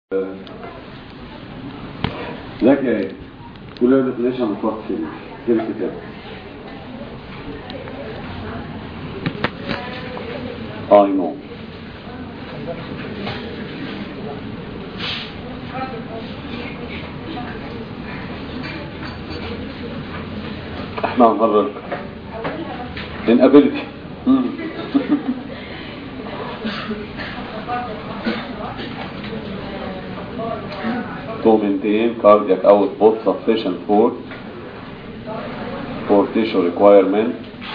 ذاك ايه كلنا دفنيشن مطلق في في الكتاب I know احنا هنهرج inability to maintain cardiac output sufficient for for tissue requirement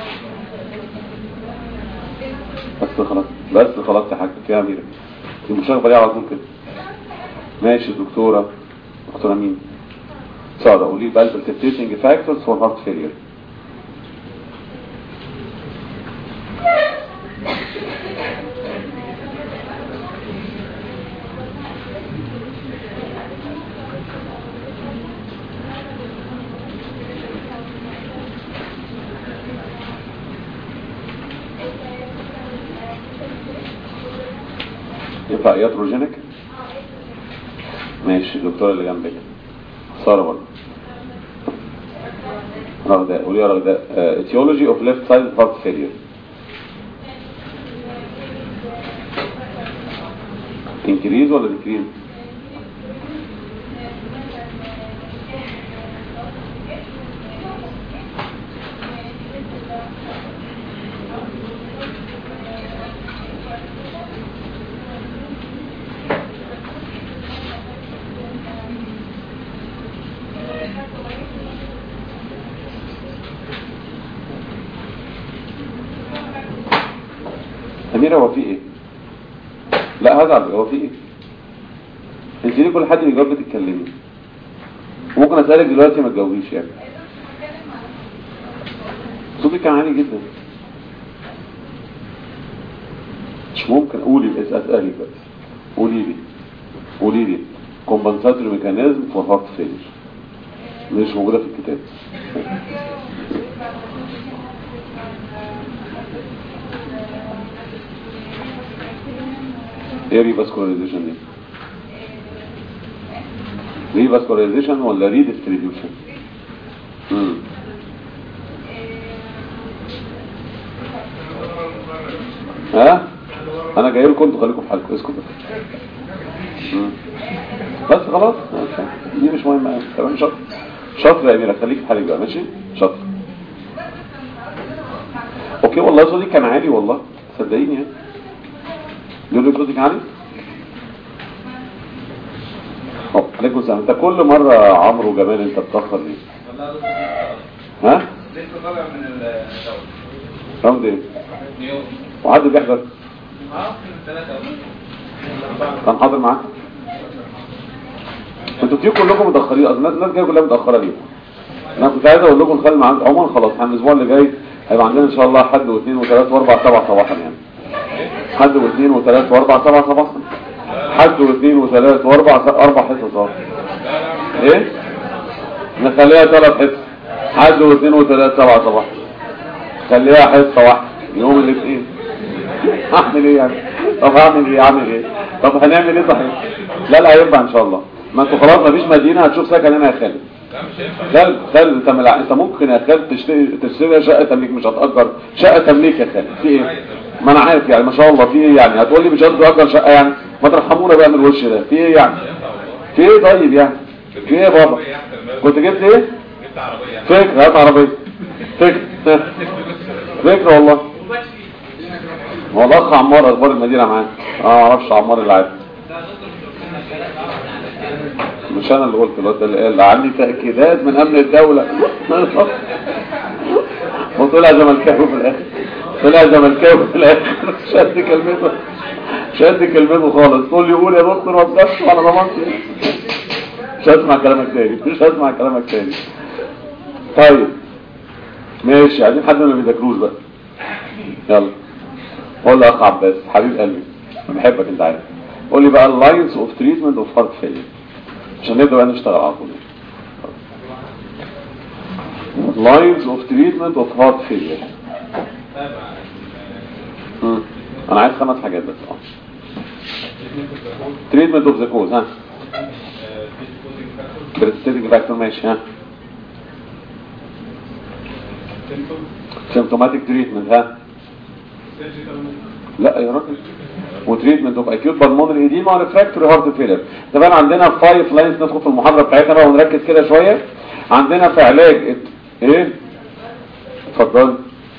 بس خلاص بس خلاص يا حاج فيها اميره المشاغبه ليه على طول كده ماشي دكتوره دكتوره مين ساره قولي بقى البرسبتيتنج فاكتورز فور هارت فيلير ينفع ياتروجينيك ماشي الدكتوره اللي جنبك ساره برضه رغداء قولي يا رغداء etiology of left side heart failure increase ولا decrease أميرة هو في إيه؟ لا هزعل هو في إيه؟ أنت ليه كل حد بيجاوب بتتكلمي؟ ممكن أسألك دلوقتي ما تجاوبيش يعني صوتك كان عالي جدا مش ممكن قولي بس أسألك بس قولي لي قولي لي كومبنساتوري ميكانيزم فور هارت فيلر مش موجودة في الكتاب ايه ريفاسكولاريزيشن دي ريفاسكولاريزيشن ولا ريديستريبيوشن امم ها انا جاي لكم انتوا خليكم في حالكم اسكتوا مم. بس خلاص دي مش مهمه تمام شاطر شاطر يا اميره خليك في حالك بقى ماشي شاطر اوكي والله صوتي كان عالي والله صدقيني يعني يقول لك صوتك عالي اه عليكم السلام انت كل مرة عمرو جمال انت بتأخر ليه ها لسه طالع من الدورة راوند ايه نيوم وحد بيحضر اه من ثلاثة كان حاضر معاك انتوا بتيجوا كلكم متأخرين اصلا الناس الناس جايه كلها متأخرة ليه انا كنت عايز اقول لكم نخلي معاك عموما خلاص احنا الاسبوع اللي جاي هيبقى عندنا ان شاء الله حد واثنين وثلاث واربع سبع صباحا يعني حد واثنين وثلاث واربع سبع صباحا حد واثنين وثلاث واربع اربع حصص اه ايه نخليها ثلاث حصص حد واثنين وثلاث سبع صباح خليها حصه واحده يوم الاثنين اعمل ايه يعني طب هعمل ايه اعمل ايه طب هنعمل ايه صحيح لا لا هينفع ان شاء الله ما انتوا خلاص مفيش مدينه هتشوف سكن هنا يا خالد لا مش هينفع خالد خالد انت ملع... انت ممكن يا خالد تشتري تشتري شقه تمليك مش هتأجر شقه تمليك يا خالد في ايه ما انا عارف يعني ما شاء الله في ايه يعني هتقول لي مش هتأجر شقه يعني ما ترحمونا بقى من الوش ده في ايه يعني في ايه طيب يعني في ايه يا بابا كنت جبت ايه جبت عربية فكرة هات عربية فكرة فكرة والله هو الاخ عمار اخبار المدينة معاه اه معرفش عمار اللي عارف مش انا اللي قلت الواد اللي قال عندي تأكيدات من امن الدولة وطلع زملكاوي في الاخر طلع زملكاوي في الاخر شد كلمته شد كلمته خالص تقول لي قول يا دكتور ما تقفش على ضمانتي مش هسمع كلامك تاني مش هسمع كلامك تاني طيب ماشي عايزين حد من اللي بيذاكروش بقى يلا قول لي اخ عباس حبيب قلبي انا بحبك انت عارف قول لي بقى اللاينز اوف تريتمنت اوف هارت فيلير عشان نبدا بقى نشتغل على طول لاينز اوف تريتمنت اوف هارت فيلير انا عايز خمس حاجات بس اه تريتمنت اوف ذا كوز ها بريستيتنج فاكتور ماشي ها سيمتوماتيك تريتمنت ها لا يا راجل وتريتمنت اوف اكيوت بالمونري ايديما وريفراكتوري هارت فيلر طبعا عندنا فايف لاينز ندخل في المحاضره بتاعتنا بقى ونركز كده شويه عندنا في علاج الت- ايه اتفضل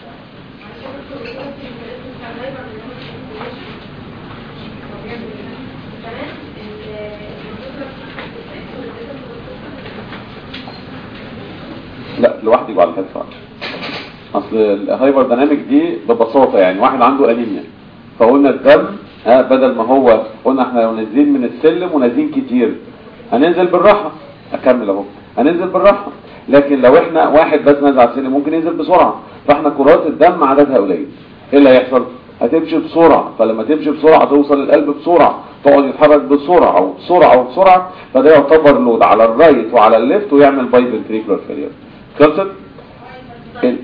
لا لوحدي وعلى الحد صعب اصل الهايبر ديناميك دي ببساطه يعني واحد عنده انيميا فقلنا الدم ها بدل ما هو قلنا احنا لو نازلين من السلم ونازلين كتير هننزل بالراحه اكمل اهو هننزل بالراحه لكن لو احنا واحد بس نازل على السلم ممكن ينزل بسرعه فاحنا كرات الدم عددها قليل ايه اللي هيحصل هتمشي بسرعه فلما تمشي بسرعه توصل للقلب بسرعه تقعد يتحرك بسرعه وبسرعه وبسرعه فده يعتبر لود على الرايت وعلى الليفت ويعمل باي فنتريكولار فيلير خلصت ال-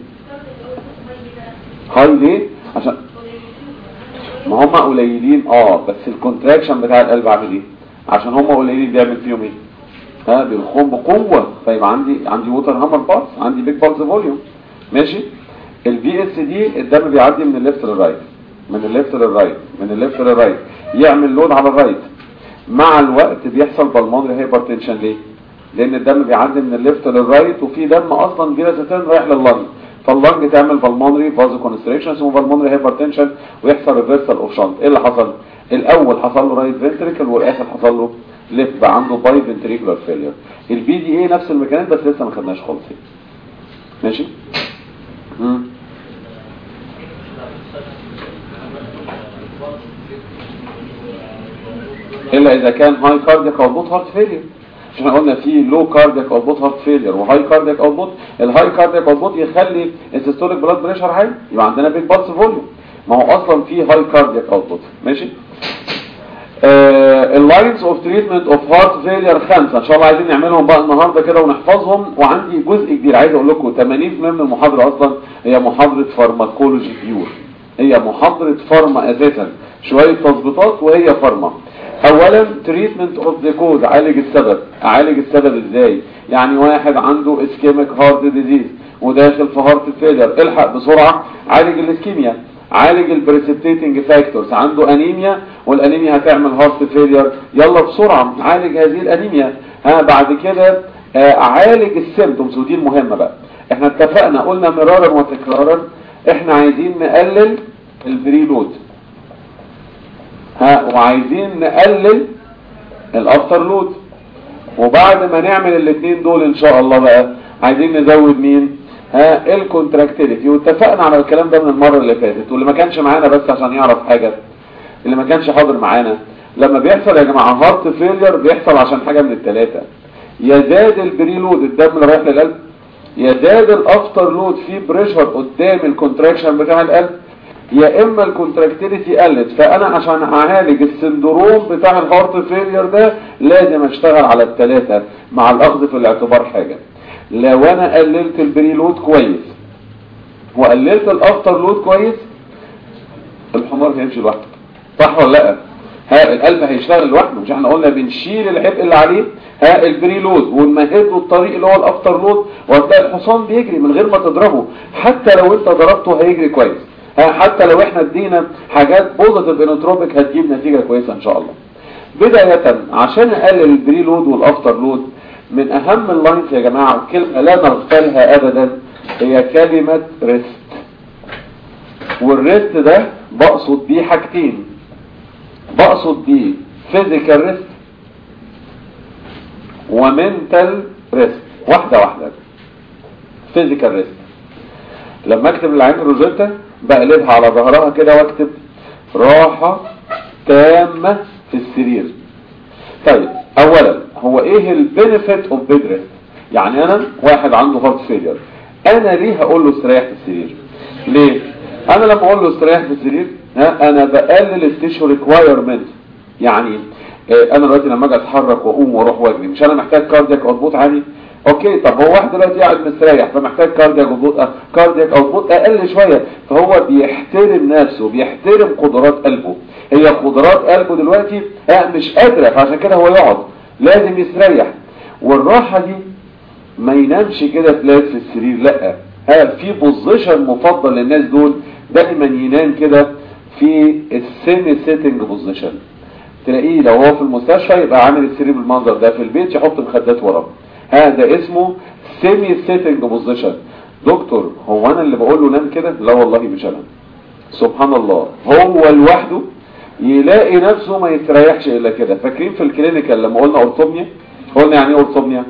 هاي ليه عشان ما هم قليلين اه بس الكونتراكشن بتاع القلب عامل ايه عشان هم قليلين بيعمل فيهم ايه ها بيخون بقوه فيبقى عندي عندي ووتر هامر بالز عندي بيج بالز فوليوم ماشي الفي اس دي الدم بيعدي من الليفت للرايت من الليفت للرايت من الليفت للرايت يعمل لود على الرايت مع الوقت بيحصل بالمونري هايبرتنشن ليه لان الدم بيعدي من الليفت للرايت وفي دم اصلا فيروسيتين رايح لللنج فاللنج تعمل بالمونري فازو كونستريكشن اسمه بالمونري هايبرتنشن ويحصل ريفرسال اوف شنط ايه اللي حصل الاول حصل له رايت فنتريكل والاخر حصل له ليفت بقى عنده باي فنتريكولار فيلير البي دي اي نفس الميكانيزم بس لسه ما خدناش خالص يعني. ماشي مم. الا اذا كان هاي كاردياك اوتبوت هارت فيلير احنا قلنا في لو كاردياك اوتبوت هارت فيلير وهاي كاردياك اوتبوت الهاي كاردياك اوتبوت يخلي السيستوليك بلاد بريشر عالي يبقى عندنا بيج بالس فوليوم ما هو اصلا في هاي كاردياك اوتبوت ماشي اللاينز اوف تريتمنت اوف هارت فيلير خمسه ان شاء الله عايزين نعملهم بقى النهارده كده ونحفظهم وعندي جزء كبير عايز اقول لكم 80% من المحاضره اصلا هي محاضره فارماكولوجي بيور هي محاضره فارما اساسا شويه تظبيطات وهي فارما اولا تريتمنت اوف ذا كوز عالج السبب اعالج السبب ازاي يعني واحد عنده اسكيميك هارت ديزيز وداخل في هارت فيلير الحق بسرعه عالج الاسكيميا عالج البريسبتيتنج فاكتورز عنده انيميا والانيميا هتعمل هارت فيلير يلا بسرعه عالج هذه الانيميا ها بعد كده آه، عالج السيمبتومز ودي المهمه بقى احنا اتفقنا قلنا مرارا وتكرارا احنا عايزين نقلل البريلود ها وعايزين نقلل الافتر لود وبعد ما نعمل الاثنين دول ان شاء الله بقى عايزين نزود مين ها الكونتراكتيليتي واتفقنا على الكلام ده من المره اللي فاتت واللي ما كانش معانا بس عشان يعرف حاجه اللي ما كانش حاضر معانا لما بيحصل يا جماعه هارت فيلير بيحصل عشان حاجه من الثلاثه يزداد البريلود الدم اللي رايح للقلب يزداد الافتر لود في بريشر قدام الكونتراكشن بتاع القلب يا اما الكونتراكتيليتي قلت فانا عشان اعالج السندروم بتاع الهارت فيلير ده لازم اشتغل على الثلاثه مع الاخذ في الاعتبار حاجه لو انا قللت البريلود كويس وقللت الافتر لود كويس الحمار هيمشي لوحده صح ولا لا ها القلب هيشتغل لوحده مش احنا قلنا بنشيل العبء اللي عليه ها البريلود ونمهد له الطريق اللي هو الافتر لود وهتلاقي الحصان بيجري من غير ما تضربه حتى لو انت ضربته هيجري كويس ها حتى لو احنا ادينا حاجات بوزيتيف انوتروبيك هتجيب نتيجه كويسه ان شاء الله بدايه عشان اقلل البريلود والافتر لود من اهم اللاينز يا جماعه كلمه لا نغفلها ابدا هي كلمه ريست والريست ده بقصد بيه حاجتين بقصد بيه فيزيكال ريست ومنتال ريست واحده واحده فيزيكال ريست لما اكتب العين روزيتا بقلبها على ظهرها كده واكتب راحة تامة في السرير طيب اولا هو ايه البنفيت اوف بيد ريست يعني انا واحد عنده هارت فيلير انا ليه هقول له استريح في السرير ليه انا لما اقول له استريح في السرير ها انا بقلل التيشو ريكوايرمنت يعني آه، انا دلوقتي لما اجي اتحرك واقوم واروح واجري مش انا محتاج كاردياك اوتبوت عالي اوكي طب هو واحد دلوقتي قاعد مستريح فمحتاج كاردياك اوتبوت آه، كاردياك اوتبوت اقل شويه فهو بيحترم نفسه بيحترم قدرات قلبه هي قدرات قلبه دلوقتي آه، مش قادره فعشان كده هو يقعد لازم يستريح والراحه دي ما ينامش كده فلات في السرير لا ها في بوزيشن مفضل للناس دول دايما ينام كده في السيمي سيتنج بوزيشن تلاقيه لو هو في المستشفى يبقى عامل السرير بالمنظر ده في البيت يحط مخدات وراه هذا اسمه سيمي سيتنج بوزيشن دكتور هو انا اللي بقول له نام كده لا والله مش انا سبحان الله هو لوحده يلاقي نفسه ما يستريحش الا كده فاكرين في الكلينيكال لما قلنا اورثوميا قلنا يعني ايه اورثوميا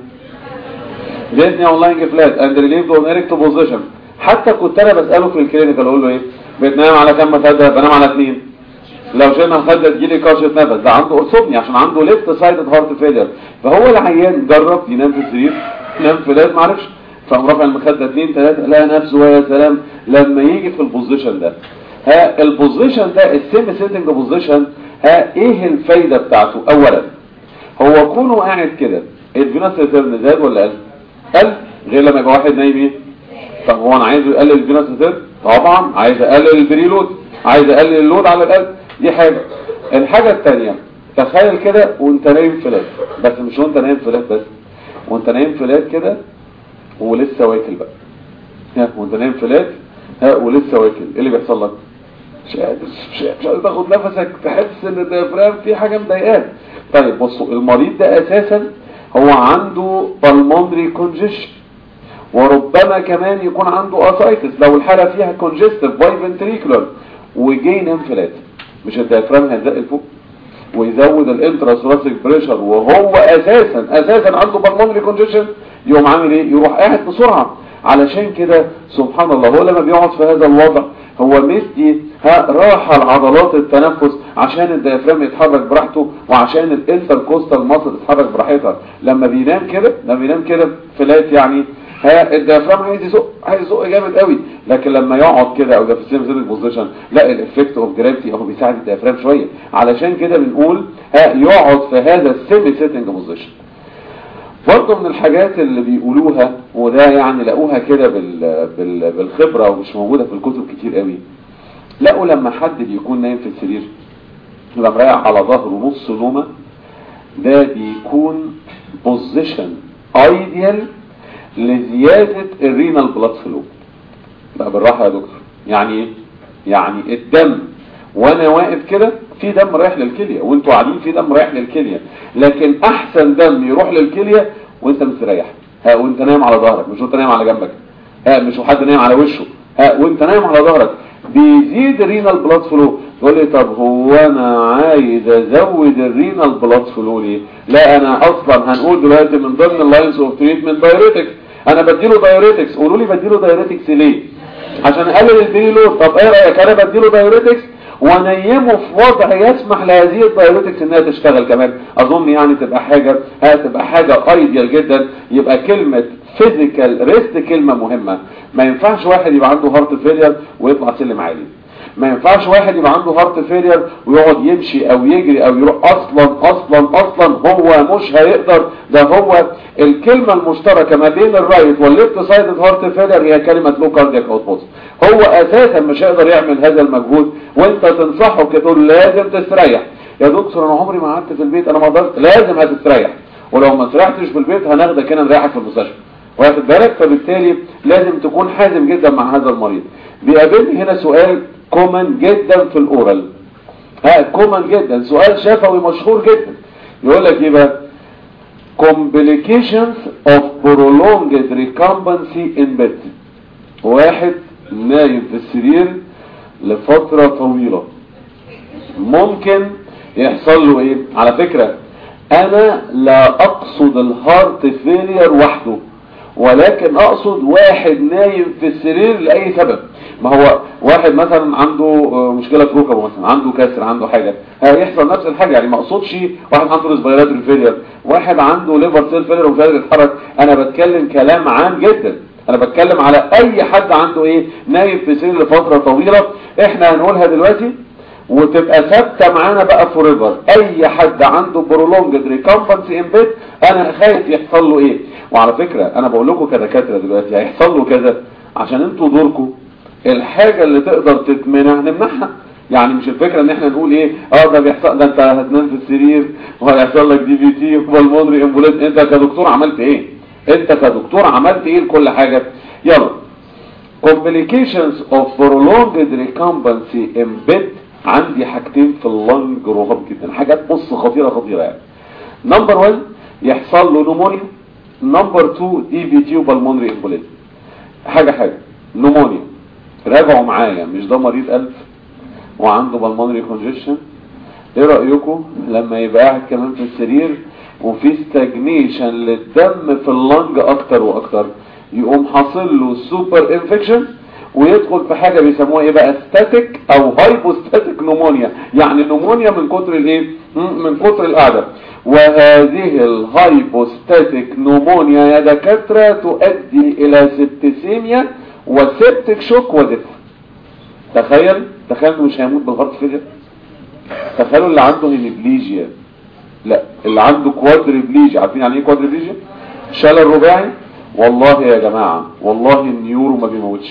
جيتني اونلاين فلات اند ريليفد اون اريكت بوزيشن حتى كنت انا بساله في الكلينيكال اقول له ايه بتنام على كام مخده بنام على اثنين لو شلنا مخده تجيلي كاشة نفس ده عنده اورثوميا عشان عنده ليفت سايدد هارت فيلير فهو العيان جرب ينام في السرير ينام فلات ما عرفش فقام رافع المخده اثنين ثلاثه لقى نفسه يا سلام لما يجي في البوزيشن ده ها البوزيشن ده السيمي سيتنج بوزيشن ها ايه الفايده بتاعته اولا هو كونه قاعد كده الفينوس ريتيرن زاد ولا قل قل غير لما يبقى واحد نايم ايه طب هو انا عايز يقلل الفينوس ريتيرن طبعا عايز اقلل البريلود عايز اقلل اللود على القلب دي حاجه الحاجه الثانيه تخيل كده وانت نايم فلات بس مش وانت نايم فلات بس وانت نايم فلات كده ولسه واكل بقى ها وانت نايم فلات ها ولسه واكل ايه اللي بيحصل لك مش قادر مش قادر مش قادر تاخد نفسك تحس ان الديافرام في حاجه مضايقاك طيب بصوا المريض ده اساسا هو عنده بالمونري كونجيشن وربما كمان يكون عنده اسايتس لو الحاله فيها كونجستيف باي فنتريكولار وجين انفلات مش الديافرام هيزق لفوق ويزود الانتراسوراسيك بريشر وهو اساسا اساسا عنده بالمونري كونجيشن يقوم عامل ايه يروح قاعد بسرعه علشان كده سبحان الله هو لما بيقعد في هذا الوضع هو مدي ها راحة لعضلات التنفس عشان الديافرام يتحرك براحته وعشان الانتركوستال ماسل تتحرك براحتها لما بينام كده لما بينام كده فلات يعني ها الديافرام عايز يزق عايز يزق جامد قوي لكن لما يقعد كده او ده في السيمسيتك بوزيشن لا الافكت اوف جرافيتي هو بيساعد الديافرام شويه علشان كده بنقول ها يقعد في هذا السيمي سيتنج بوزيشن برضه من الحاجات اللي بيقولوها وده يعني لقوها كده بال بال بالخبرة ومش موجودة في الكتب كتير قوي لقوا لما حد بيكون نايم في السرير يبقى مريح على ظهره نص نومة ده بيكون بوزيشن ايديال لزيادة الرينال بلاد فلو بقى بالراحة يا دكتور يعني ايه يعني الدم وانا واقف كده في دم رايح للكلية وانتوا قاعدين في دم رايح للكلية لكن احسن دم يروح للكلية وانت مستريح ها وانت نايم على ظهرك مش وانت نايم على جنبك ها مش حد نايم على وشه ها وانت نايم على ظهرك بيزيد الرينال بلاد فلو تقول لي طب هو انا عايز ازود الرينال بلاد فلو ليه لا انا اصلا هنقول دلوقتي من ضمن اللاينز اوف تريتمنت دايوريتكس انا بديله دايوريتكس قولوا لي بديله دايوريتكس ليه عشان اقلل البريلود طب ايه رايك انا بديله دايوريتكس ونيمه في وضع يسمح لهذه الدايوريتكس انها تشتغل كمان اظن يعني تبقى حاجة هتبقى حاجة ايديال جدا يبقى كلمة فيزيكال ريست كلمة مهمة ما ينفعش واحد يبقى عنده هارت فيلير ويطلع سلم عالي ما ينفعش واحد يبقى عنده هارت فيلير ويقعد يمشي او يجري او يروح اصلا اصلا اصلا هو مش هيقدر ده هو الكلمة المشتركة ما بين الرايت والليفت سايد هارت فيلير هي كلمة لو كاردياك اوتبوت هو اساسا مش هيقدر يعمل هذا المجهود وانت تنصحه كده تقول لازم تستريح يا دكتور انا عمري ما قعدت في البيت انا ما قدرت لازم هتستريح ولو ما استريحتش في البيت هناخدك هنا نريحك في المستشفى واخد بالك فبالتالي لازم تكون حازم جدا مع هذا المريض بيقابلني هنا سؤال كومن جدا في الاورال ها كومن جدا سؤال شفوي مشهور جدا يقول لك ايه بقى complications of prolonged recumbency in bed واحد نايم في السرير لفترة طويلة ممكن يحصل له ايه على فكرة انا لا اقصد الهارت فيلير وحده ولكن اقصد واحد نايم في السرير لاي سبب ما هو واحد مثلا عنده مشكلة في ركبه مثلا عنده كسر عنده حاجة هيحصل نفس الحاجة يعني ما اقصدش واحد عنده ريسبيراتوري فيلير واحد عنده ليفر سيل فيلير ومش قادر يتحرك انا بتكلم كلام عام جدا انا بتكلم على اي حد عنده ايه نايم في سرير لفترة طويلة احنا هنقولها دلوقتي وتبقى ثابته معانا بقى فوريفر اي حد عنده برولونجد ريكمبنسي امبيد انا خايف يحصل له ايه وعلى فكره انا بقول لكم كدكاتره دلوقتي هيحصل له كذا عشان انتوا دوركم الحاجه اللي تقدر تتمنع نمنعها يعني مش الفكره ان احنا نقول ايه اه ده بيحصل ده انت هتنام في السرير وهيحصل لك دي في تي وبالمونري امبوليت انت كدكتور عملت ايه انت كدكتور عملت ايه لكل حاجه يلا complications of prolonged recumbency embed عندي حاجتين في اللنج رهاب جدا حاجات بص خطيره خطيره يعني نمبر 1 يحصل له نمونيا نمبر 2 دي في تي وبالمونري امبوليت حاجه حاجه نمونيا راجعوا معايا مش ده مريض قلب وعنده بالمونري كونجيشن ايه رايكم لما يبقى قاعد كمان في السرير وفي ستاجنيشن للدم في اللنج اكتر واكتر يقوم حاصل له سوبر انفكشن ويدخل في حاجه بيسموها ايه بقى ستاتيك او هايبوستاتيك نمونيا يعني نمونيا من كتر الايه من كتر القعده وهذه الهايبوستاتيك نمونيا يا دكاتره تؤدي الى سبتسيميا وسبتك شوك ودفع تخيل تخيل انه مش هيموت بالهارت فيلير تخيلوا اللي عنده هيميبليجيا لا اللي عنده كوادريبليجيا عارفين يعني ايه كوادريبليجيا شلل رباعي والله يا جماعة والله النيورو ما بيموتش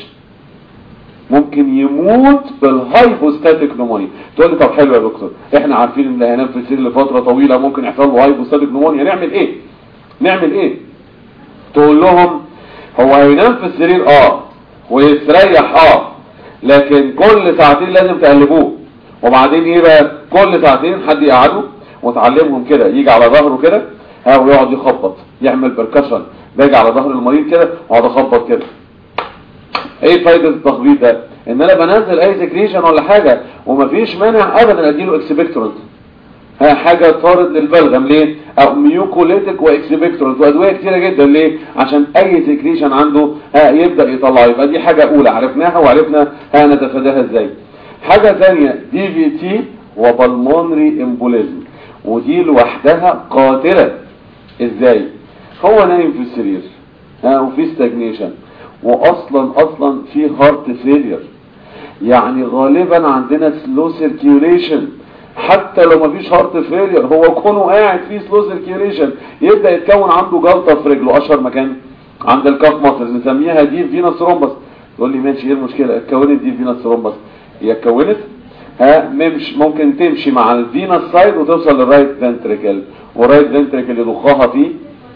ممكن يموت بالهايبوستاتيك نمونيا تقول لي طب حلو يا دكتور احنا عارفين ان اللي هينام في السرير لفتره طويله ممكن يحصل له هايبوستاتيك نمونيا نعمل ايه نعمل ايه تقول لهم هو هينام في السرير اه ويستريح اه لكن كل ساعتين لازم تقلبوه وبعدين ايه بقى كل ساعتين حد يقعده وتعلمهم كده يجي على ظهره كده ها ويقعد يخبط يعمل بركشن باجي على ظهر المريض كده واقعد اخبط كده ايه فايدة التخبيط ده ان انا بنزل اي سكريشن ولا حاجة ومفيش مانع ابدا اديله اكسبكتورنت ها حاجة طارد للبلغم ليه او ميوكوليتك واكسبكتورنت وادوية كتيرة جدا ليه عشان اي سكريشن عنده ها يبدأ يطلع يبقى دي حاجة اولى عرفناها وعرفنا ها نتفاداها ازاي حاجة ثانية دي في تي وبالمونري امبوليزم ودي لوحدها قاتلة ازاي هو نايم في السرير ها وفي ستاجنيشن واصلا اصلا في هارت فيلير يعني غالبا عندنا سلو سيركيوليشن حتى لو مفيش هارت فيلير هو كونه قاعد فيه سلو سيركيوليشن يبدا يتكون عنده جلطه في رجله اشهر مكان عند الكاف ماسل نسميها دي فينس رومبس يقول لي ماشي ايه المشكله اتكونت دي فينس رومبس هي اتكونت ها مش ممكن تمشي مع الفينس سايد وتوصل للرايت فنتريكل والرايت فنتريكل يضخها فيه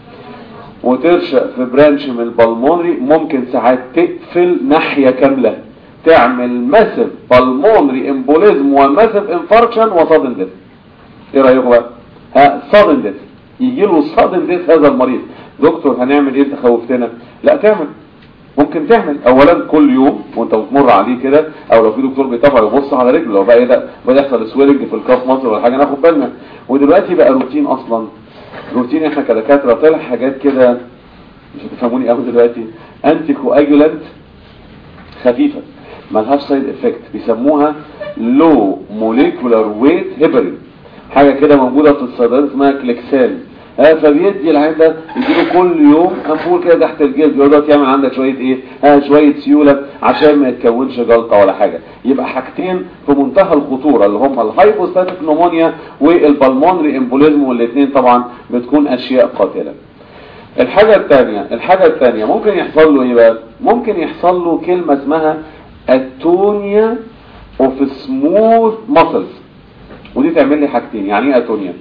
وترشق في برانش من البلمونري ممكن ساعات تقفل ناحية كاملة تعمل ماسف بالمونري امبوليزم وماسف انفاركشن وصادن ديث ايه رايكم بقى ها صادن ديث يجي له صادن ديث هذا المريض دكتور هنعمل ايه انت خوفتنا لا تعمل ممكن تعمل اولا كل يوم وانت بتمر عليه كده او لو في دكتور بيتابع يبص على رجله لو بقى ايه ده بدا يحصل سويلنج في الكاف مصر ولا حاجه ناخد بالنا ودلوقتي بقى روتين اصلا روتين احنا كدكاتره طلع حاجات كده مش هتفهموني قوي دلوقتي انتي كواجولانت خفيفه مالهاش سايد افكت بيسموها لو موليكولار ويت هيبرين حاجه كده موجوده في الصيدليات اسمها كليكسال ها فبيدي العين ده يديله كل يوم امبول كده تحت الجلد يقول لك يعمل عندك شويه ايه ها شويه سيوله عشان ما يتكونش جلطه ولا حاجه يبقى حاجتين في منتهى الخطوره اللي هم الهايبوستاتيك نمونيا والبلمونري امبوليزم والاثنين طبعا بتكون اشياء قاتله الحاجه الثانيه الحاجه الثانيه ممكن يحصل له ايه بقى ممكن يحصل له كلمه اسمها اتونيا اوف سموث ماسلز ودي تعمل لي حاجتين يعني ايه اتونيا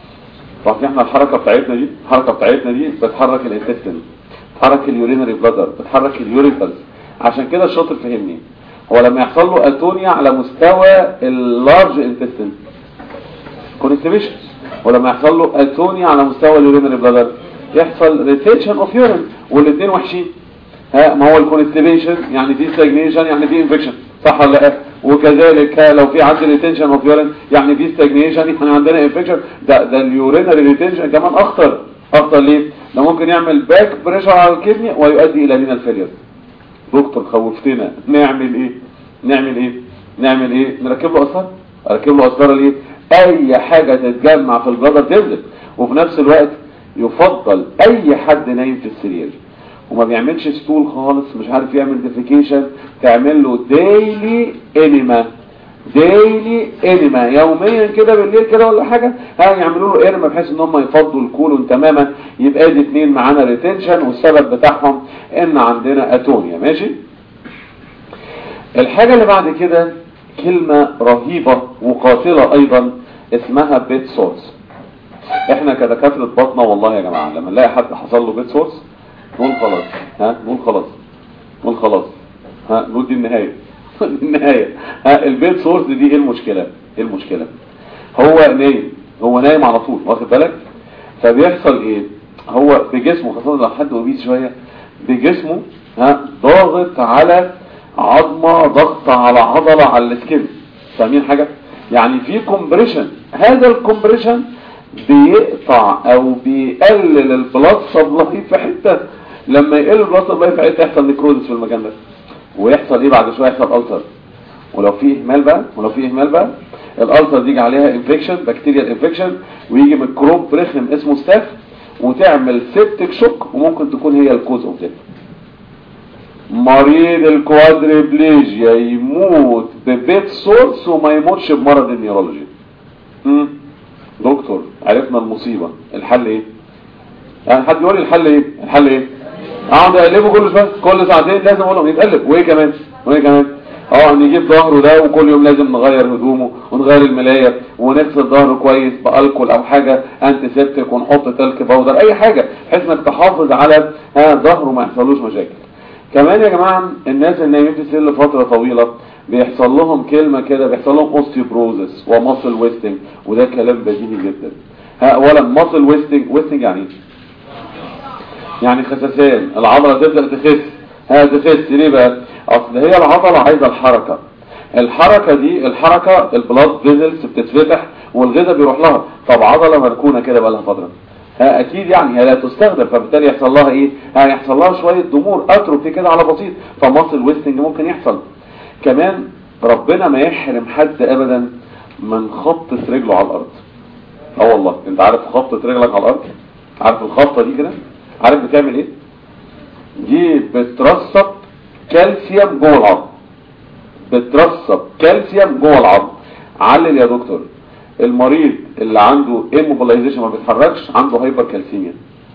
طب احنا الحركه بتاعتنا دي الحركه بتاعتنا دي بتحرك الانتستين بتحرك اليورينري بلادر بتحرك اليوريترز عشان كده الشاطر فهمني هو لما يحصل له اتونيا على مستوى اللارج انتستين كونستيبيشن ولما يحصل له اتونيا على مستوى اليورينري بلادر يحصل ريتيشن اوف يورين والاثنين وحشين ها ما هو الكونستيبيشن يعني في ستاجنيشن يعني في انفكشن صح ولا لا وكذلك لو في عندي ريتنشن اوف يورين يعني في ستاجنيشن احنا عندنا انفكشن ده ده اليورينري ريتنشن كمان اخطر اخطر ليه ده ممكن يعمل باك بريشر على الكدني ويؤدي الى رينال فيلير دكتور خوفتنا نعمل ايه نعمل ايه نعمل ايه نركب له قسطره اركب له قسطره ليه اي حاجه تتجمع في البلدر تنزل وفي نفس الوقت يفضل اي حد نايم في السرير وما بيعملش ستول خالص مش عارف يعمل ديفيكيشن تعمل له ديلي انيما ديلي انما يوميا كده بالليل كده ولا حاجه ها يعملوا له انما بحيث ان هم يفضوا الكولون تماما يبقى دي اتنين معانا ريتنشن والسبب بتاعهم ان عندنا اتونيا ماشي الحاجه اللي بعد كده كلمه رهيبه وقاتله ايضا اسمها بيت سورس احنا كدكاتره بطنه والله يا جماعه لما نلاقي حد حصل له بيت سورس نقول خلاص ها نقول خلاص نقول خلاص ها نقول دي النهايه النهايه ها البيت سورس دي ايه المشكله ايه المشكله هو نايم هو نايم على طول واخد بالك فبيحصل ايه هو بجسمه خاصه لو حد اوبيس شويه بجسمه ها ضاغط على عظمه ضغط على عضله على السكين فاهمين حاجه يعني في كومبريشن هذا الكومبريشن بيقطع او بيقلل البلاد سبلاي في حته لما يقل البلاد سبلاي في حته يحصل نيكروزس في المكان ده ويحصل ايه بعد شويه يحصل ألسر ولو في اهمال بقى ولو في اهمال بقى الألسر دي يجي عليها انفكشن بكتيريال انفكشن ويجي ميكروب رخم اسمه ستاف وتعمل سيبتك شوك وممكن تكون هي الكوز اوف ديث مريض الكوادريبليجيا يموت ببيت سورس وما يموتش بمرض النيورولوجي مم. دكتور عرفنا المصيبة الحل ايه يعني حد يقول لي الحل ايه الحل ايه اقعد اقلبه كل شويه كل ساعتين لازم اقول لهم يتقلب وايه كمان وايه كمان اه نجيب ظهره ده وكل يوم لازم نغير هدومه ونغير الملايه ونغسل ظهره كويس بالكول او حاجه انتي سيبتك ونحط تلك باودر اي حاجه بحيث انك تحافظ على ها ظهره ما يحصلوش مشاكل كمان يا جماعه الناس اللي نايمين في السن لفتره طويله بيحصل لهم كلمه كده بيحصل لهم اوستيوبروزس وماسل ويستنج وده كلام بديهي جدا ها اولا ماسل ويستنج ويستنج يعني ايه يعني خسسان العضلة تبدأ تخس ها تخس ليه بقى اصل هي العضلة عايزة الحركة الحركة دي الحركة البلاد فيزلز بتتفتح والغذاء بيروح لها طب عضلة مركونة كده بقى لها فترة ها اكيد يعني هي لا تستخدم فبالتالي يحصل لها ايه ها يحصل لها شوية ضمور اتروفي كده على بسيط فمصل ويستنج ممكن يحصل كمان ربنا ما يحرم حد ابدا من خبطة رجله على الارض اه والله انت عارف خبطة رجلك على الارض عارف الخبطة دي كده عارف بتعمل ايه دي بترسب كالسيوم جوه العظم بترسب كالسيوم جوه العظم علل يا دكتور المريض اللي عنده immobilization ما بيتحركش عنده هايبر كالسيميا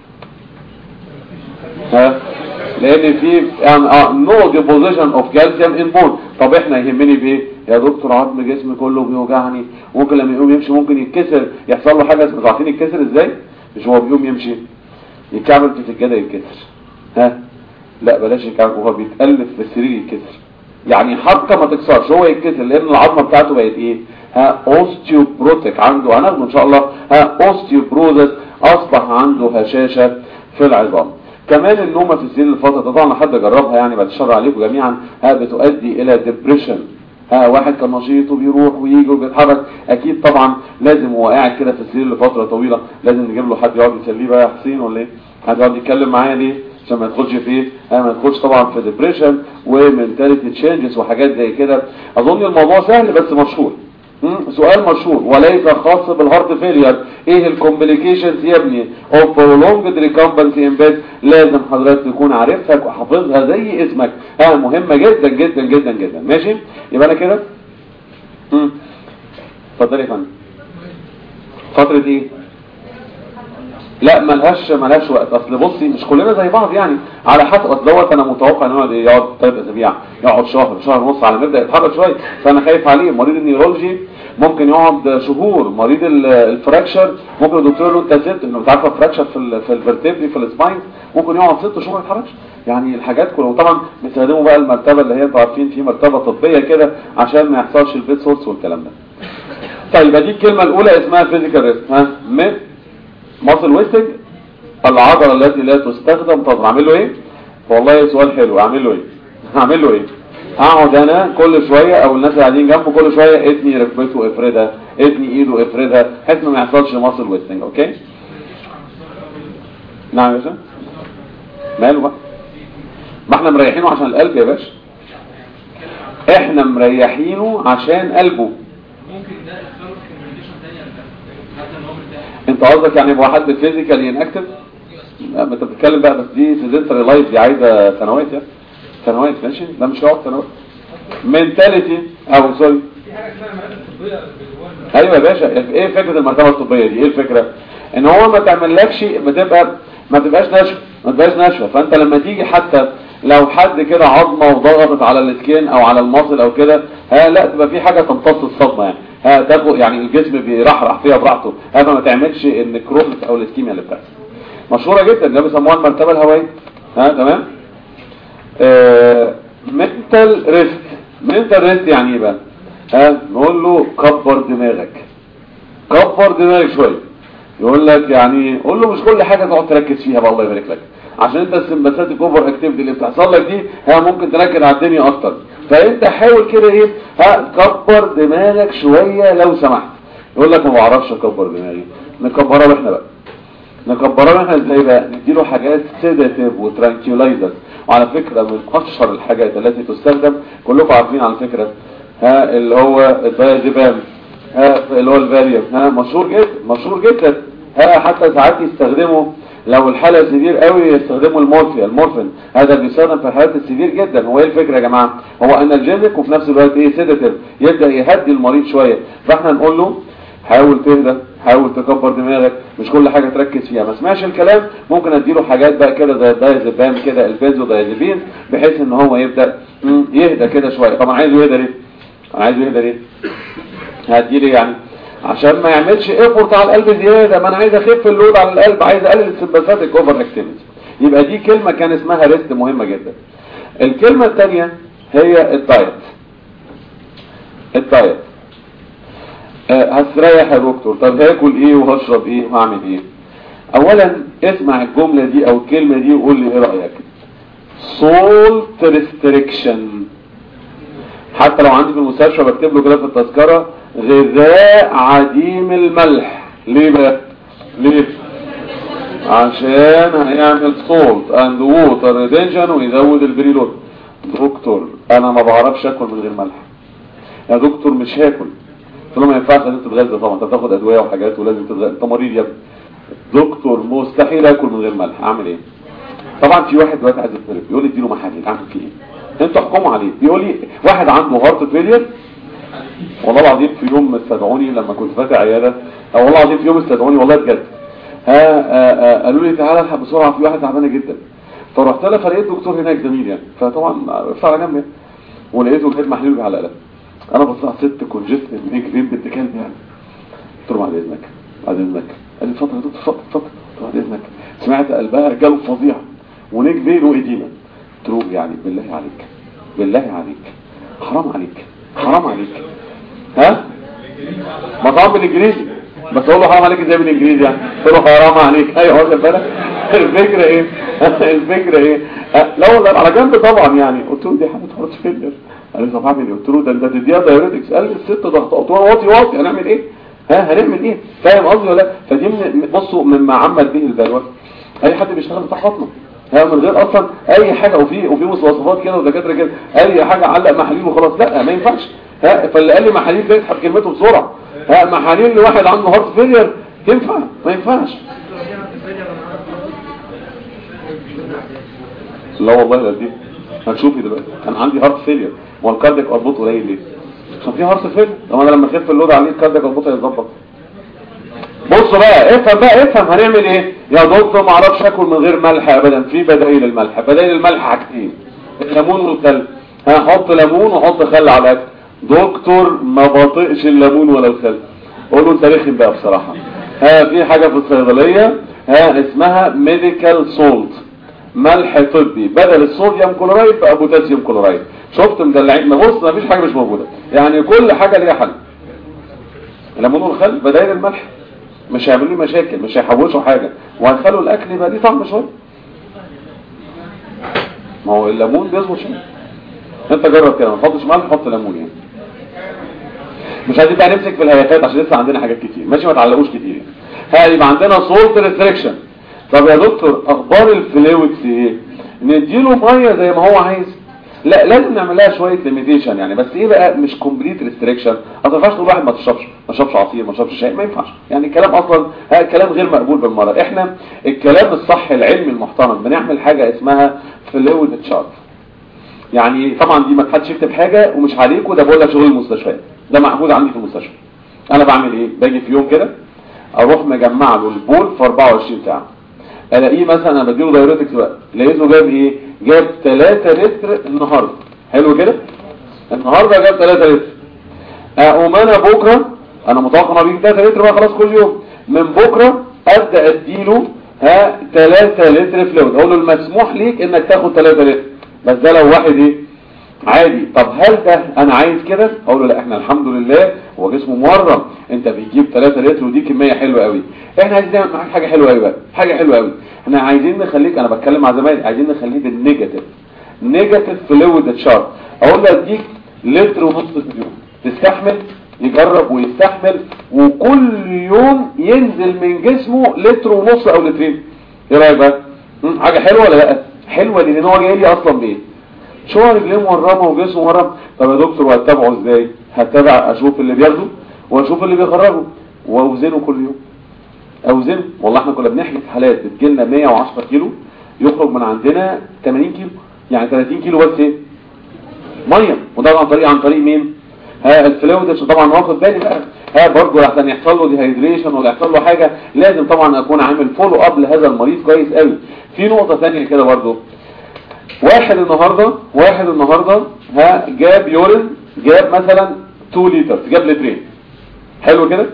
ها لان في نو ديبوزيشن اوف كالسيوم ان بون طب احنا يهمني بايه يا دكتور عظم جسمي كله بيوجعني ممكن لما يقوم يمشي ممكن يتكسر يحصل له حاجه انتوا عارفين يتكسر ازاي مش هو بيقوم يمشي يتكعبل في السجاده يتكسر ها لا بلاش يتكعبل وهو بيتالف في السرير يتكسر يعني حتى ما تكسرش هو يتكسر لان العظمه بتاعته بقت ايه ها اوستيوبروتيك عنده هناخده ان شاء الله ها اوستيوبروزس اصبح عنده هشاشه في العظام كمان النومه في السرير الفتره ده طبعا حد جربها يعني بعد الشر عليكم جميعا ها بتؤدي الى ديبريشن ها واحد كان نشيط وبيروح ويجي وبيتحرك اكيد طبعا لازم هو قاعد كده في السرير لفتره طويله لازم نجيب له حد يقعد يسليه بقى يا حسين ولا ايه حد يقعد يتكلم معايا ليه عشان ما يدخلش في ايه ها ما يدخلش طبعا في ديبريشن ومنتاليتي تشينجز وحاجات زي كده اظن الموضوع سهل بس مشهور سؤال مشهور وليس خاص بالهارت فيلير ايه الكومبليكيشنز يا ابني اوف prolonged ريكمبنسي ان بيد لازم حضرتك تكون عارفها وحافظها زي اسمك ها مهمة جدا جدا جدا جدا ماشي يبقى انا كده امم اتفضل يا فندم فترة ايه لا ملهاش ملهاش وقت اصل بصي مش كلنا زي بعض يعني على حسب اصل دوت انا متوقع ان يقعد يقعد ثلاث اسابيع يقعد شهر شهر ونص على ما يبدا يتحرك شويه فانا خايف عليه مريض النيورولوجي ممكن يقعد شهور مريض الفراكشر ممكن الدكتور يقول له انت ست انه بتعرف فراكشر في ال في الفرتبري في السباين ممكن يقعد ست شهور ما يتحركش يعني الحاجات كلها وطبعا بيستخدموا بقى المرتبه اللي هي انتوا عارفين في مرتبه طبيه كده عشان ما يحصلش البيت سورس والكلام ده طيب دي الكلمه الاولى اسمها فيزيكال ريست ها ماسل ويستنج العضلة التي لا تستخدم طب اعمل له ايه والله سؤال حلو اعمل له ايه اعمل له ايه اقعد انا كل شوية او الناس اللي قاعدين جنبه كل شوية اتني ركبته افردها اتني ايده افردها بحيث ما يحصلش ماسل ويستنج اوكي نعم يا باشا ماله بقى ما احنا مريحينه عشان القلب يا باشا احنا مريحينه عشان قلبه ممكن ده يدخله في كومبليكيشن تانية حتى النوم بتاعه انت قصدك يعني يبقى حد فيزيكالي انكتف لا ما انت بتتكلم بقى بس دي سيدنتري لايف دي عايزه سنوات يعني سنوات ماشي ده مش هيقعد سنوات منتاليتي او سوري في في حاجه اسمها مراتب طبيه بالورد ايوه يا باشا ايه فكره المرتبه الطبيه دي ايه الفكره ان هو ما تعملكش بتبقى ما تبقاش ناشفه ما تبقاش ناشفه فانت لما تيجي حتى لو حد كده عظمه وضغطت على السكين او على المصل او كده ها لا تبقى في حاجه تمتص الصدمه يعني ها تاخد يعني الجسم بيرحرح فيها براحته ها فما تعملش النكروزس او الاسكيميا اللي بتحصل مشهوره جدا ده بيسموها المرتبه الهوائيه ها تمام منتال ريست منتال ريست يعني ايه بقى ها نقول له كبر دماغك كبر دماغك شويه يقول لك يعني قول له مش كل حاجه تقعد تركز فيها بقى الله يبارك لك عشان انت السمباثيك اوفر اكتيفيتي اللي بتحصل لك دي ها ممكن تركز على الدنيا اكتر فانت حاول كده ايه ها كبر دماغك شويه لو سمحت يقول لك ما بعرفش اكبر دماغي نكبرها له احنا بقى نكبرها له احنا ازاي بقى نديله حاجات سيداتيف وترانكيولايزر وعلى فكره من اشهر الحاجات التي تستخدم كلكم عارفين على فكره ها اللي هو الدايزيبام ها اللي هو الفاليوم ها مشهور جدا مشهور جدا ها حتى ساعات يستخدموا لو الحالة سيفير قوي يستخدموا المورفيا المورفين هذا بيستخدم في الحالات السيفير جدا هو ايه الفكرة يا جماعة هو انالجينيك وفي نفس الوقت ايه سيداتيف يبدأ يهدي المريض شوية فاحنا نقول له حاول تهدى حاول تكبر دماغك مش كل حاجة تركز فيها ما سمعش الكلام ممكن اديله حاجات بقى كده زي الدايزيبام كده البنزو دايزيبين بحيث ان هو يبدأ مم، يهدى كده شوية طبعا عايزه يهدى ليه انا عايزه يهدى ليه هديله يعني عشان ما يعملش ايفورت على القلب زيادة ما انا عايز اخف اللود على القلب عايز اقلل السمباثيك اوفر اكتيفيتي يبقى دي كلمة كان اسمها ريست مهمة جدا الكلمة الثانية هي الدايت الدايت آه، هستريح يا دكتور طب هاكل ايه وهشرب ايه وهعمل ايه اولا اسمع الجملة دي او الكلمة دي وقول لي ايه رأيك salt restriction حتى لو عندي في المستشفى بكتب له كده في التذكرة غذاء عديم الملح ليه بقى ليه عشان هيعمل سولت اند ووتر ريتنشن ويزود البريلود دكتور انا ما بعرفش اكل من غير ملح يا دكتور مش هاكل قلت له ما ينفعش لازم تتغذى طبعا انت بتاخد ادويه وحاجات ولازم تتغذى انت مريض يا ابني دكتور مستحيل اكل من غير ملح اعمل ايه طبعا في واحد دلوقتي عايز يتفرق يقول لي اديله محاليل اعمل فيه ايه انتوا احكموا عليه بيقول لي واحد عنده هارت فيلير والله العظيم في يوم استدعوني لما كنت فاتح عياده او والله العظيم في يوم استدعوني والله بجد ها آه، آه، قالوا لي تعالى الحق بسرعه في واحد تعبانه جدا فرحت لها فلقيت دكتور هناك زميل يعني فطبعا رفع على جنب يعني. ولقيته كان محلول على القلم انا بطلع ست كونجست من جرين بنت كلب يعني قلت له بعد اذنك بعد اذنك قال لي اتفضل يا دكتور اتفضل اتفضل قلت له بعد اذنك سمعت قلبها جاله فظيع ونيك بين وإديمة قلت له يعني بالله عليك بالله عليك حرام عليك حرام عليك ها ما طبعا بالانجليزي بس اقول له حرام عليك ازاي بالانجليزي يعني قلت له حرام عليك ايوه واخد بالك الفكره ايه الفكره ايه أه، لا والله على جنب طبعا يعني قلت له دي حاجه هارت فيلر قال لي طب اعمل ايه قلت له ده انت تديها دايوريتكس قال لي الست ضغط قلت له واطي واطي هنعمل ايه ها هنعمل ايه فاهم قصدي ولا لا فدي من بصوا مما عمل به البلوى اي حد بيشتغل بتاع بطنه ها من غير اصلا اي حاجه وفي وفي مواصفات كده ودكاتره كده اي حاجه علق محاليل وخلاص لا ما ينفعش ها فاللي قال لي محاليل ده يسحب كلمته بسرعه ها محاليل لواحد عنده هارت فيلير ينفع ما ينفعش لا والله لا دي هنشوفي دلوقتي كان عندي هارت فيلير هو الكاردياك اربط قليل ليه عشان في هارت فيلير طب انا لما اخف اللود عليه الكاردياك اربط هيتظبط بص بقى افهم بقى افهم هنعمل ايه يا دكتور ما اعرفش اكل من غير ملح ابدا في بدائل الملح بدائل الملح حاجتين الليمون والخل هحط ليمون وحط خل على الاكل دكتور ما بطيقش الليمون ولا الخل قول له انت رخم بقى بصراحه ها في حاجه في الصيدليه ها اسمها ميديكال سولت ملح طبي بدل الصوديوم كلورايد بقى بوتاسيوم كلورايد شفت مدلعين ما بص ما فيش حاجه مش موجوده يعني كل حاجه ليها حل الليمون والخل بدائل الملح مش هيعملوا لي مشاكل مش هيحوشوا حاجة وهيخلوا الاكل يبقى ليه طعم شويه ما هو الليمون بيظبط شويه انت جرب كده ما تحطش ملح حط ليمون يعني مش عايزين بقى نمسك في الهيافات عشان لسه عندنا حاجات كتير ماشي ما تعلقوش كتير يعني. ها يبقى عندنا سولت ريستريكشن طب يا دكتور اخبار الفلويدز ايه نديله ميه زي ما هو عايز لا لازم نعمل لها شويه ليميتيشن يعني بس ايه بقى مش كومبليت ريستريكشن ما ينفعش تقول واحد ما تشربش ما تشربش عصير ما تشربش شاي ما ينفعش يعني الكلام اصلا ها كلام غير مقبول بالمره احنا الكلام الصح العلمي المحترم بنعمل حاجه اسمها فلويد تشارت يعني طبعا دي ما حدش يكتب حاجه ومش عليكم ده بقول لك شغل المستشفيات ده معهود عندي في المستشفى انا بعمل ايه باجي في يوم كده اروح مجمع له البول في 24 ساعه الاقيه مثلا انا بديله دايوريتكس بقى لقيته جاب ايه جاب 3 لتر النهارده حلو كده النهارده جاب 3 لتر اقوم انا بكره انا متوقع انه بيجي 3 لتر بقى خلاص كل يوم من بكره ابدا اديله ها 3 لتر فلويد اقول له المسموح ليك انك تاخد 3 لتر بس ده لو واحد ايه عادي طب هل ده انا عايز كده اقول له لا احنا الحمد لله هو جسمه مورم انت بتجيب 3 لتر ودي كميه حلوه قوي احنا عايزين نعمل معاك حاجه حلوه قوي بقى حاجه حلوه قوي احنا عايزين نخليك انا بتكلم مع زمايلي عايزين نخليه بالنيجاتيف نيجاتيف فلويد تشارت اقول له اديك لتر ونص في اليوم تستحمل يجرب ويستحمل وكل يوم ينزل من جسمه لتر ونص او لترين ايه رايك بقى مم، حاجه حلوه ولا لا حلوه دي لان هو جاي لي اصلا بايه شو رجليه مورمه وجسمه مورم طب يا دكتور وهتتابعه ازاي هتابع اشوف اللي بياخده واشوف اللي بيخرجه واوزنه كل يوم اوزنه والله احنا كنا بنحكي في حالات بتجيلنا 110 كيلو يخرج من عندنا 80 كيلو يعني 30 كيلو بس ايه ميه وده عن طريق عن طريق مين ها الفلويد طبعا واخد بالي بقى ها برضه عشان يحصل له ديهايدريشن ولا يحصل له حاجه لازم طبعا اكون عامل فولو اب لهذا المريض كويس قوي في نقطه ثانيه كده برضه واحد النهارده واحد النهارده ها جاب يورين جاب مثلا 2 لتر جاب لترين حلو كده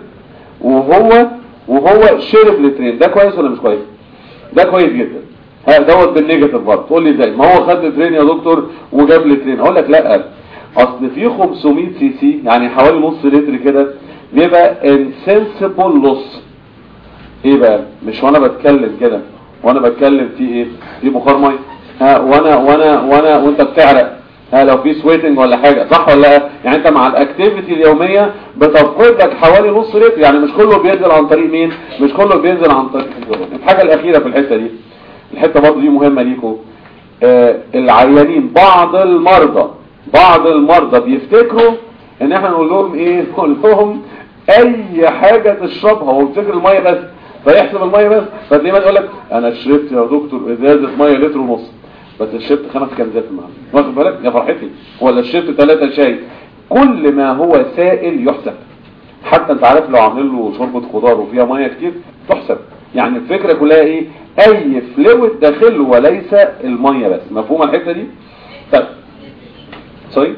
وهو وهو شرب لترين ده كويس ولا مش كويس ده كويس جدا ها دوت بالنيجاتيف برضه تقول لي ازاي ما هو خد لترين يا دكتور وجاب لترين اقول لك لا اصل في 500 سي سي يعني حوالي نص لتر كده بيبقى insensible loss ايه بقى مش وانا بتكلم كده وانا بتكلم في ايه في بخار ميه ها وانا وانا وانا وانت بتعرق ها لو في سويتنج ولا حاجه صح ولا لا يعني انت مع الاكتيفيتي اليوميه بتفقد لك حوالي نص لتر يعني مش كله بينزل عن طريق مين مش كله بينزل عن طريق الجرون الحاجه الاخيره في الحته دي الحته برضه دي مهمه ليكم آه العيانين بعض المرضى بعض المرضى بيفتكروا ان احنا نقول لهم ايه نقول لهم اي حاجه تشربها ويفتكر الميه بس فيحسب الميه بس فتلاقيه يقول لك انا شربت يا دكتور ازازه ميه لتر ونص بس شربت خمس كنزات النهارده واخد بالك يا فرحتي ولا شربت ثلاثه شاي كل ما هو سائل يحسب حتى انت عارف لو عاملين له شوربه خضار وفيها ميه كتير تحسب يعني الفكره كلها ايه اي فلويد داخله وليس الميه بس مفهومه الحته دي طيب سوري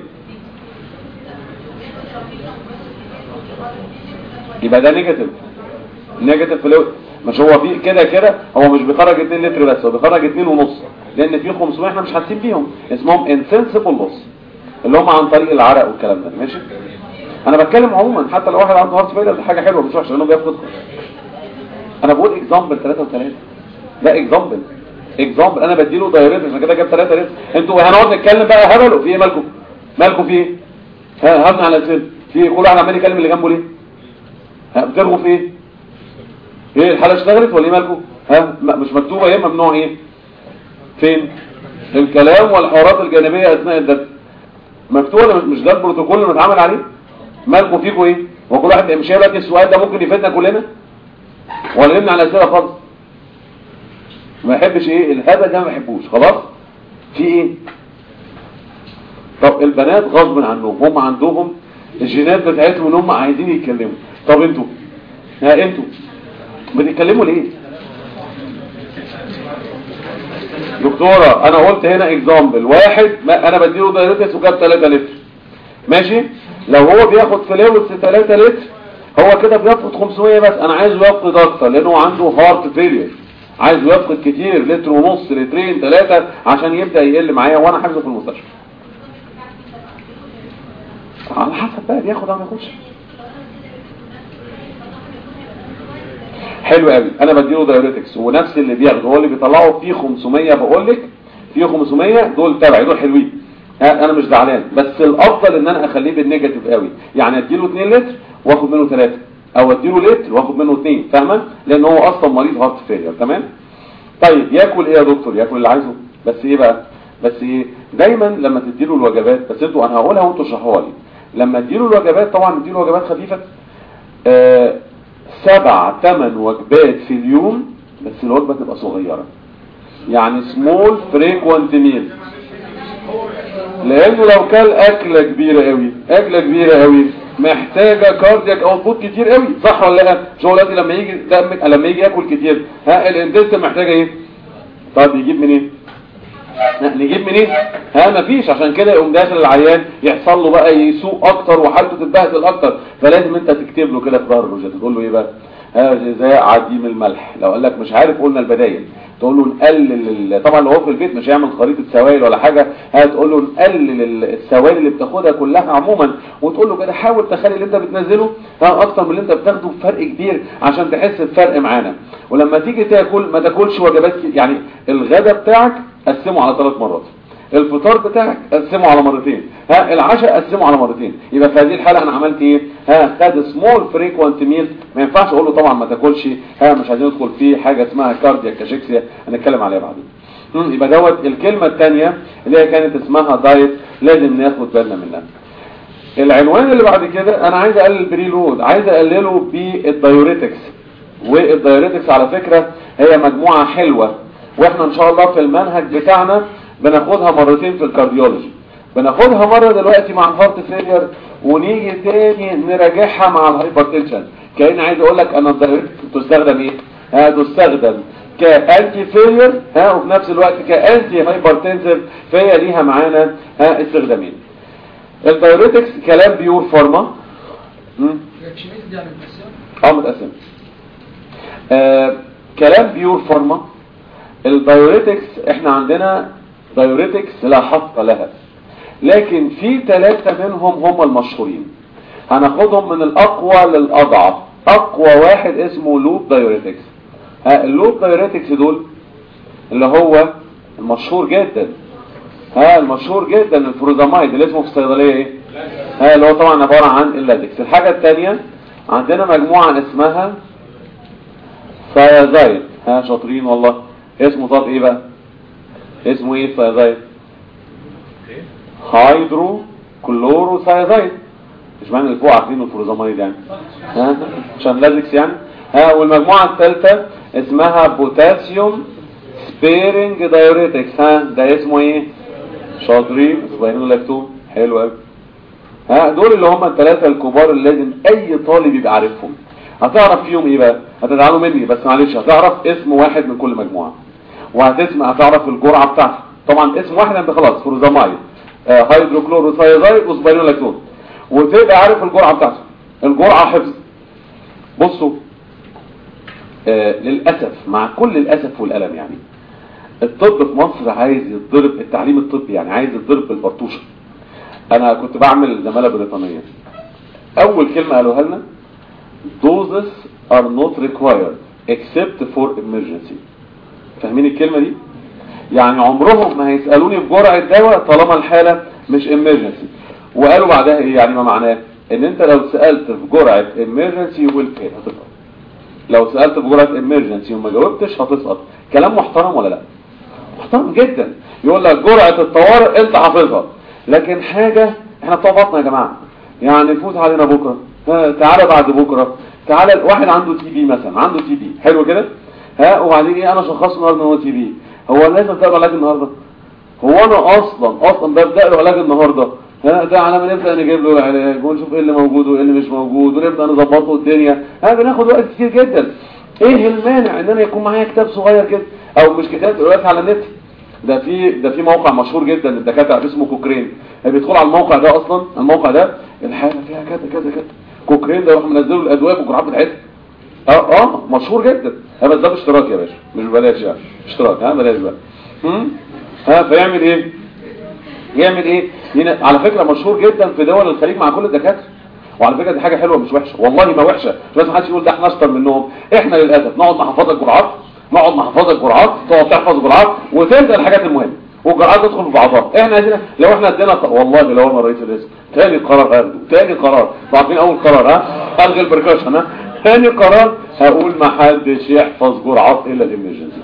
يبقى ده نيجاتيف نيجاتيف فلويد مش هو في كده كده هو مش بيخرج 2 لتر بس هو بيخرج 2 ونص لان في 500 احنا مش حاسين بيهم اسمهم انسنسبل لوس اللي هم عن طريق العرق والكلام ده ماشي انا بتكلم عموما حتى لو واحد عنده هارت فيلر دي حاجه حلوه مش وحشه لانه بياخد انا بقول اكزامبل 3 و3 ده اكزامبل اكزامبل انا بديله دايركت عشان كده جاب 3 لتر انتوا هنقعد نتكلم بقى هبلوا في ايه مالكم مالكم في ايه ها هبنا على السن في كل واحد عمال يكلم اللي جنبه ليه ها بترغوا في ايه ايه الحاله اشتغلت ولا ايه مالكم ها مش مكتوبه ايه ممنوع ايه فين الكلام والحوارات الجانبيه اثناء الدرس مكتوبه ولا مش ده البروتوكول اللي متعامل عليه مالكم فيكم ايه هو كل واحد مش هيبقى السؤال ده ممكن يفيدنا كلنا ولا نمنع على الاسئله خالص ما يحبش ايه الهبل ده ما بحبوش خلاص في ايه طب البنات غصب عنهم هم عندهم الجينات بتاعتهم ان هم عايزين يتكلموا طب انتوا ها انتوا بتتكلموا ليه دكتورة انا قلت هنا اكزامبل واحد ما انا بديله دايريتس وجاب 3 لتر ماشي لو هو بياخد فلويدز 3 لتر هو كده بيفقد 500 بس انا عايزه يفقد اكتر لانه عنده هارت فيلير عايزه يفقد كتير لتر ونص لترين ثلاثة عشان يبدأ يقل معايا وانا حاجزه في المستشفى على حسب بقى بياخد او ما ياخدش حلو قوي انا بديله دايوريتكس ونفس اللي بياخده هو اللي بيطلعه فيه 500 بقول لك فيه 500 دول تبعي دول حلوين انا مش زعلان بس الافضل ان انا اخليه بالنيجاتيف قوي يعني اديله 2 لتر واخد منه 3 او اديله لتر واخد منه 2 فاهمه لان هو اصلا مريض هارت فيلير تمام طيب ياكل ايه يا دكتور ياكل اللي عايزه بس ايه بقى بس ايه دايما لما تديله الوجبات بس انتوا انا هقولها وانتوا اشرحوها لي لما اديله الوجبات طبعا اديله وجبات خفيفه آه سبع ثمان وجبات في اليوم بس الوجبه تبقى صغيره يعني سمول فريكوانت ميل لانه لو كل اكله كبيره قوي اكله كبيره قوي محتاجه كاردياك اوتبوت كتير قوي صح ولا لا مش هو دلوقتي لما يجي دمك لما يجي ياكل كتير ها الانتستين محتاجه ايه طب يجيب منين لا، نجيب منين ها مفيش عشان كده يقوم داخل العيان يحصل له بقى يسوق اكتر وحالته تتبهدل اكتر فلازم انت تكتب له كده في ظهر الروجه تقول له ايه بقى ها غذاء عديم الملح لو قال لك مش عارف قلنا البدايل تقول له نقلل ال- طبعا لو هو في البيت مش هيعمل خريطه سوائل ولا حاجه هتقول له نقلل ال- السوائل اللي بتاخدها كلها عموما وتقول له كده حاول تخلي اللي انت بتنزله ها اكتر من اللي انت بتاخده بفرق كبير عشان تحس بفرق معانا ولما تيجي تاكل ما تاكلش وجبات كتير. يعني الغداء بتاعك قسمه على ثلاث مرات الفطار بتاعك قسمه على مرتين ها العشاء قسمه على مرتين يبقى في هذه الحاله انا عملت ايه ها خد سمول فريكوانت ميل ما ينفعش اقول له طبعا ما تاكلش ها مش عايزين ندخل في حاجه اسمها كاردياك كاشيكسيا هنتكلم عليها بعدين مم، يبقى دوت الكلمه الثانيه اللي هي كانت اسمها دايت لازم ناخد بالنا منها العنوان اللي بعد كده انا عايز اقلل البري لود عايز اقلله بالدايوريتكس والدايوريتكس على فكرة هي مجموعة حلوة واحنا ان شاء الله في المنهج بتاعنا بناخدها مرتين في الكارديولوجي بناخدها مرة دلوقتي مع الهارت فيلير ونيجي تاني نراجعها مع الهايبرتنشن كأن عايز اقول لك ان الدايوريتكس تستخدم ايه ها تستخدم كانتي فيلير ها وفي نفس الوقت كانتي هايبرتنسيف فهي ليها معانا ها استخدامين الدايوريتكس كلام بيور فارما مم. الرياكشنيز دي يعني بتقسم اه متقسم آه كلام بيور فارما الدايوريتكس احنا عندنا دايوريتكس لا حق لها لكن في ثلاثة منهم هم المشهورين هناخدهم من الاقوى للاضعف اقوى واحد اسمه لوب دايوريتكس ها اللوب دايوريتكس دول اللي هو المشهور جدا ها المشهور جدا الفروزامايد اللي اسمه في الصيدليه ايه ها اللي هو طبعا عباره عن اللاتكس الحاجه الثانيه عندنا مجموعه اسمها ثيازايد ها شاطرين والله اسمه طب ايه بقى اسمه ايه الثيازايد هيدرو كلورو ثيازايد مش معنى اللي فوق عارفين الفروزامايد يعني ها عشان لازكس يعني ها والمجموعه الثالثه اسمها بوتاسيوم سبيرنج دايوريتكس ها ده اسمه ايه شاطرين سباينول لاكتوم حلو قوي ها دول اللي هم الثلاثه الكبار اللي لازم اي طالب يبقى عارفهم هتعرف فيهم ايه بقى هتزعلوا مني بس معلش هتعرف اسم واحد من كل مجموعه وهتسمع هتعرف الجرعه بتاعته طبعا اسم واحد انت خلاص فروزامايد آه هيدروكلوروثايزايد وسباينول لاكتوم وتبقى عارف الجرعه بتاعته الجرعه حفظ بصوا آه للاسف مع كل الاسف والالم يعني الطب في مصر عايز يتضرب التعليم الطبي يعني عايز يتضرب بالبرطوشه انا كنت بعمل زماله بريطانيه اول كلمه قالوها لنا doses are not required except for emergency فاهمين الكلمه دي يعني عمرهم ما هيسالوني في جرعه دواء طالما الحاله مش emergency وقالوا بعدها ايه يعني ما معناه ان انت لو سالت في جرعه emergency you will fail هتسقط لو سالت في جرعه emergency وما جاوبتش هتسقط كلام محترم ولا لا محترم جدا يقول لك جرعه الطوارئ انت حافظها لكن حاجه احنا بتوع بطن يا جماعه يعني فوت علينا بكره ها تعالى بعد بكره تعالى واحد عنده تي بي مثلا عنده تي بي حلو كده ها وبعدين ايه انا شخصت النهارده ان هو تي بي هو لازم ابدا له علاج النهارده هو انا اصلا اصلا ببدا له علاج النهارده ها ده على ما نبدا نجيب له العلاج ونشوف ايه اللي موجود وايه اللي مش موجود ونبدا نظبطه الدنيا ها بناخد وقت كتير جدا ايه المانع ان انا يكون معايا كتاب صغير كده او مش كتاب دلوقتي على النت ده في ده في موقع مشهور جدا للدكاتره اسمه كوكرين بيدخل على الموقع ده اصلا الموقع ده الحاله فيها كذا كذا كذا كوكرين ده يروح منزله الادويه بالجرعات بتاعتها اه اه مشهور جدا ها بس ده باشتراك يا باشا مش ببلاش يعني اشتراك ها بلاش بقى هم؟ ها فيعمل ايه يعمل ايه هنا على فكره مشهور جدا في دول الخليج مع كل الدكاتره وعلى فكره دي حاجه حلوه مش وحشه والله ما وحشه مش لازم حد يقول ده احنا اشطر منهم احنا للاسف نقعد نحفظك جرعات نقعد نحفظك جرعات تقعد تحفظ جرعات وتنسى الحاجات المهمه والجرعات تدخل في بعضها احنا عايزين لو احنا ادينا والله لو انا رئيس الاسم تاني قرار هاخده تاني قرار عارفين اول قرار ها الغي البركاشن ها ثاني قرار هقول ما حدش يحفظ جرعات الا الامرجنسي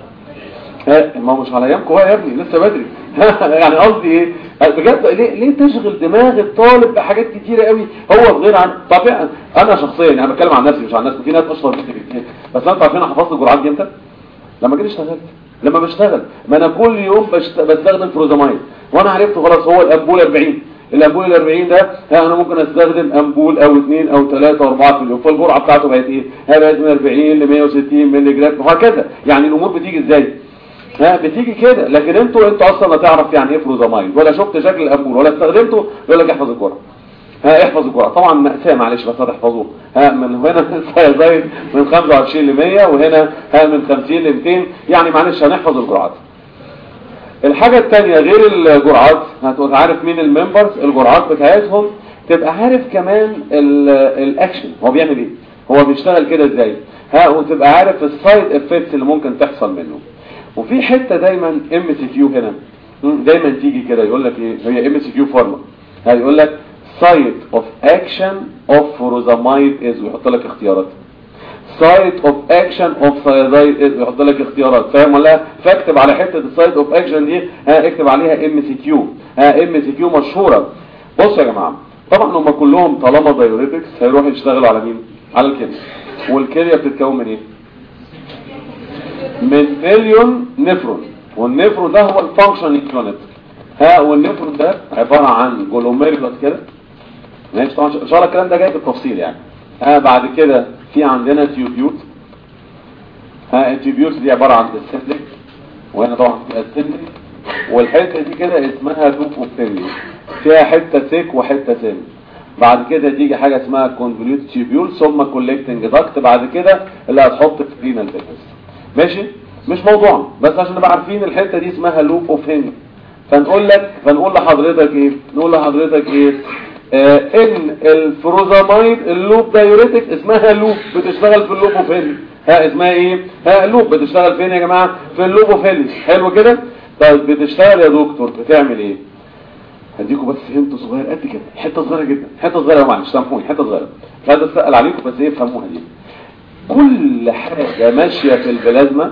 ها ما هو مش على ايامكم بقى يا ابني لسه بدري يعني قصدي ايه بجد ليه ليه تشغل دماغ الطالب بحاجات كتيره قوي هو في غير عن طبيعي انا شخصيا يعني بتكلم عن نفسي مش عن الناس في ناس اشطر مني بكتير بس انتوا عارفين انا حفظت الجرعات دي امتى لما جيت اشتغلت لما بشتغل ما انا كل يوم بشت... بستخدم فروزامايد وانا عرفت خلاص هو الامبول 40 الامبول ال 40 ده ها انا ممكن استخدم امبول او اثنين او ثلاثة او اربعة في اليوم فالجرعه بتاعته بقت ايه ها بقت من 40 ل 160 مللي جرام وهكذا يعني الامور بتيجي ازاي ها بتيجي كده لكن انتوا انتوا اصلا لا تعرف يعني ايه فروزامايد ولا شفت شكل الامبول ولا استخدمته يقول لك احفظ الجرعه ها احفظ الجرعه طبعا مأساة معلش بس هتحفظوه ها من هنا زايد من 25 ل 100 وهنا ها من 50 ل 200 يعني معلش هنحفظ الجرعات الحاجة التانية غير الجرعات هتبقى عارف مين الممبرز الجرعات بتاعتهم تبقى عارف كمان ال- الاكشن هو بيعمل ايه هو بيشتغل كده ازاي ها وتبقى عارف السايد افكتس اللي ممكن تحصل منه وفي حتة دايما ام سي كيو هنا مم، دايما تيجي كده يقول لك ايه هي ام سي كيو فورمه هيقول لك site of action of furosemide is ويحط لك اختيارات site of action of thiazide is ويحط لك اختيارات فاهم ولا فاكتب على حته السايت اوف اكشن دي ها اكتب عليها ام سي كيو ها ام سي كيو مشهوره بصوا يا جماعه طبعا هم كلهم طالما دايوريتكس هيروحوا يشتغلوا على مين على الكليه والكليه بتتكون من ايه من مليون نفرون والنفرون ده هو الفانكشن يونت ها والنفرون ده عباره عن جلوميرولس كده ماشي طبعا ان شاء الله الكلام ده جاي بالتفصيل يعني ها بعد كده في عندنا تيوبيوت ها التيوبيوت دي عباره عن السنتك وهنا طبعا في السنتك والحته دي كده اسمها لوب اوبتيريو فيها حته سيك وحته سن بعد كده تيجي حاجه اسمها كونفوليوت تيوبيول ثم كولكتنج داكت بعد كده اللي هتحط في رينال فيكس ماشي مش موضوعنا بس عشان نبقى عارفين الحته دي اسمها لوب اوف هينج فنقول لك فنقول لحضرتك ايه نقول لحضرتك ايه آه ان الفروزامايد اللوب دايوريتك اسمها لوب بتشتغل في اللوب اوف هينج ها اسمها ايه ها لوب بتشتغل فين يا جماعه في اللوب اوف هينج حلو كده طيب بتشتغل يا دكتور بتعمل ايه هديكم بس هنت صغير قد كده حته صغيره جدا حته صغيره معلش سامحوني حته صغيره مش عايز اسال عليكم بس ايه فهموها دي كل حاجه ماشيه في البلازما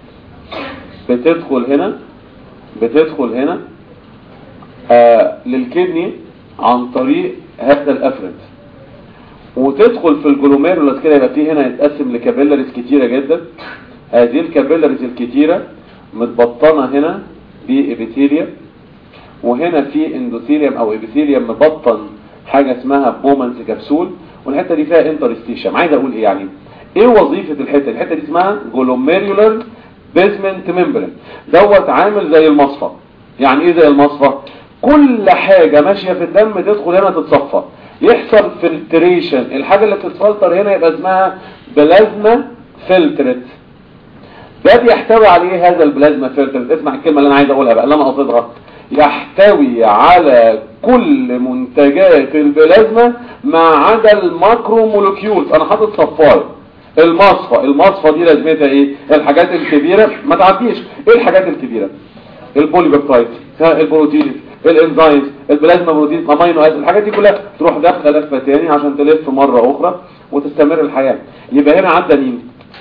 بتدخل هنا بتدخل هنا آه للكدني عن طريق هذا الافرنت وتدخل في الجلوميرولس كده يبقى فيه هنا يتقسم لكابيلاريز كتيرة جدا هذه الكابيلاريز الكتيرة متبطنة هنا بإبيثيليا وهنا في اندوثيليوم او ابيثيليوم مبطن حاجة اسمها بومنز كبسول والحتة دي فيها انترستيشم عايز اقول ايه يعني ايه وظيفة الحتة الحتة دي اسمها جلوميرولار بيزمنت ممبرين دوت عامل زي المصفى يعني ايه زي المصفى كل حاجة ماشية في الدم تدخل هنا تتصفى يحصل فلتريشن الحاجة اللي بتتفلتر هنا يبقى اسمها بلازما فلترت ده بيحتوي عليه هذا البلازما فلترت اسمع الكلمة اللي انا عايز اقولها بقى اللي انا قصدها يحتوي على كل منتجات البلازما ما عدا الماكرو مولكيولز انا حاطط صفايه المصفى المصفى دي لازمتها ايه الحاجات الكبيرة ما تعديش ايه الحاجات الكبيرة البوليبيبتايد البروتين الانزيمز البلازما بروتين امينو اسيد الحاجات دي كلها تروح داخله لفه تاني عشان تلف مره اخرى وتستمر الحياه يبقى هنا عدى مين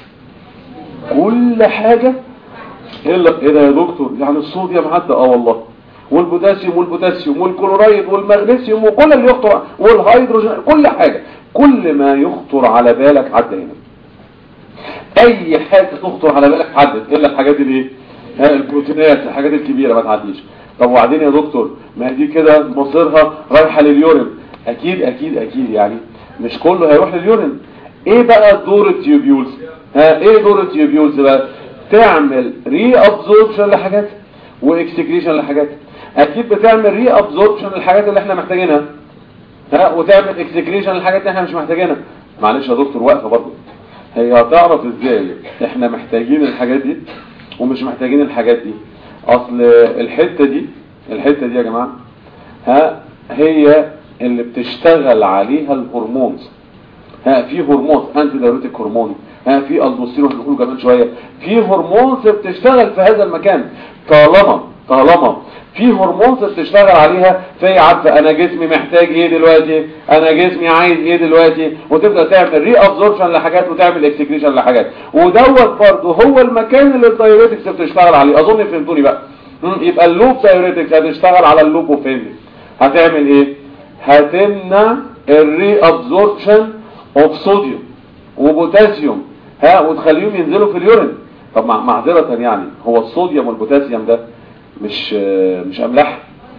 كل حاجه الا ايه ده يا دكتور يعني الصوديوم عدى اه والله والبوتاسيوم والبوتاسيوم والكلورايد والمغنيسيوم وكل اللي يخطر والهيدروجين كل حاجه كل ما يخطر على بالك عدى هنا اي حاجه تخطر على بالك عدت الا الحاجات اللي ايه ها البروتينات الحاجات الكبيره ما تعديش طب وبعدين يا دكتور ما دي كده مصيرها رايحه لليورين اكيد اكيد اكيد يعني مش كله هيروح لليورين ايه بقى دور التيوبيولز ها ايه دور التيوبيولز بقى تعمل ري ابزوربشن لحاجات واكسكريشن لحاجات اكيد بتعمل ري ابزوربشن للحاجات اللي احنا محتاجينها ها وتعمل اكسكريشن للحاجات اللي احنا مش محتاجينها معلش يا دكتور واقفه برضه هي هتعرف ازاي احنا محتاجين الحاجات دي ومش محتاجين الحاجات دي اصل الحتة دي الحتة دي يا جماعة ها هي اللي بتشتغل عليها الهرمونز ها في هرمون انتي دايوريتيك هرمون ها في الدوستيرون هنقوله كمان شوية في هرمونز بتشتغل في هذا المكان طالما طالما في هرمونز بتشتغل عليها فهي عارفه انا جسمي محتاج ايه دلوقتي انا جسمي عايز ايه دلوقتي وتبدا تعمل ري ابزوربشن لحاجات وتعمل اكسكريشن لحاجات ودوت برضه هو المكان اللي الدايوريتكس بتشتغل عليه اظن فهمتوني بقى يبقى اللوب دايوريتكس هتشتغل على اللوب وفين هتعمل ايه هتمنع الري ابزوربشن اوف صوديوم وبوتاسيوم ها وتخليهم ينزلوا في اليورين طب معذره يعني هو الصوديوم والبوتاسيوم ده مش مش املاح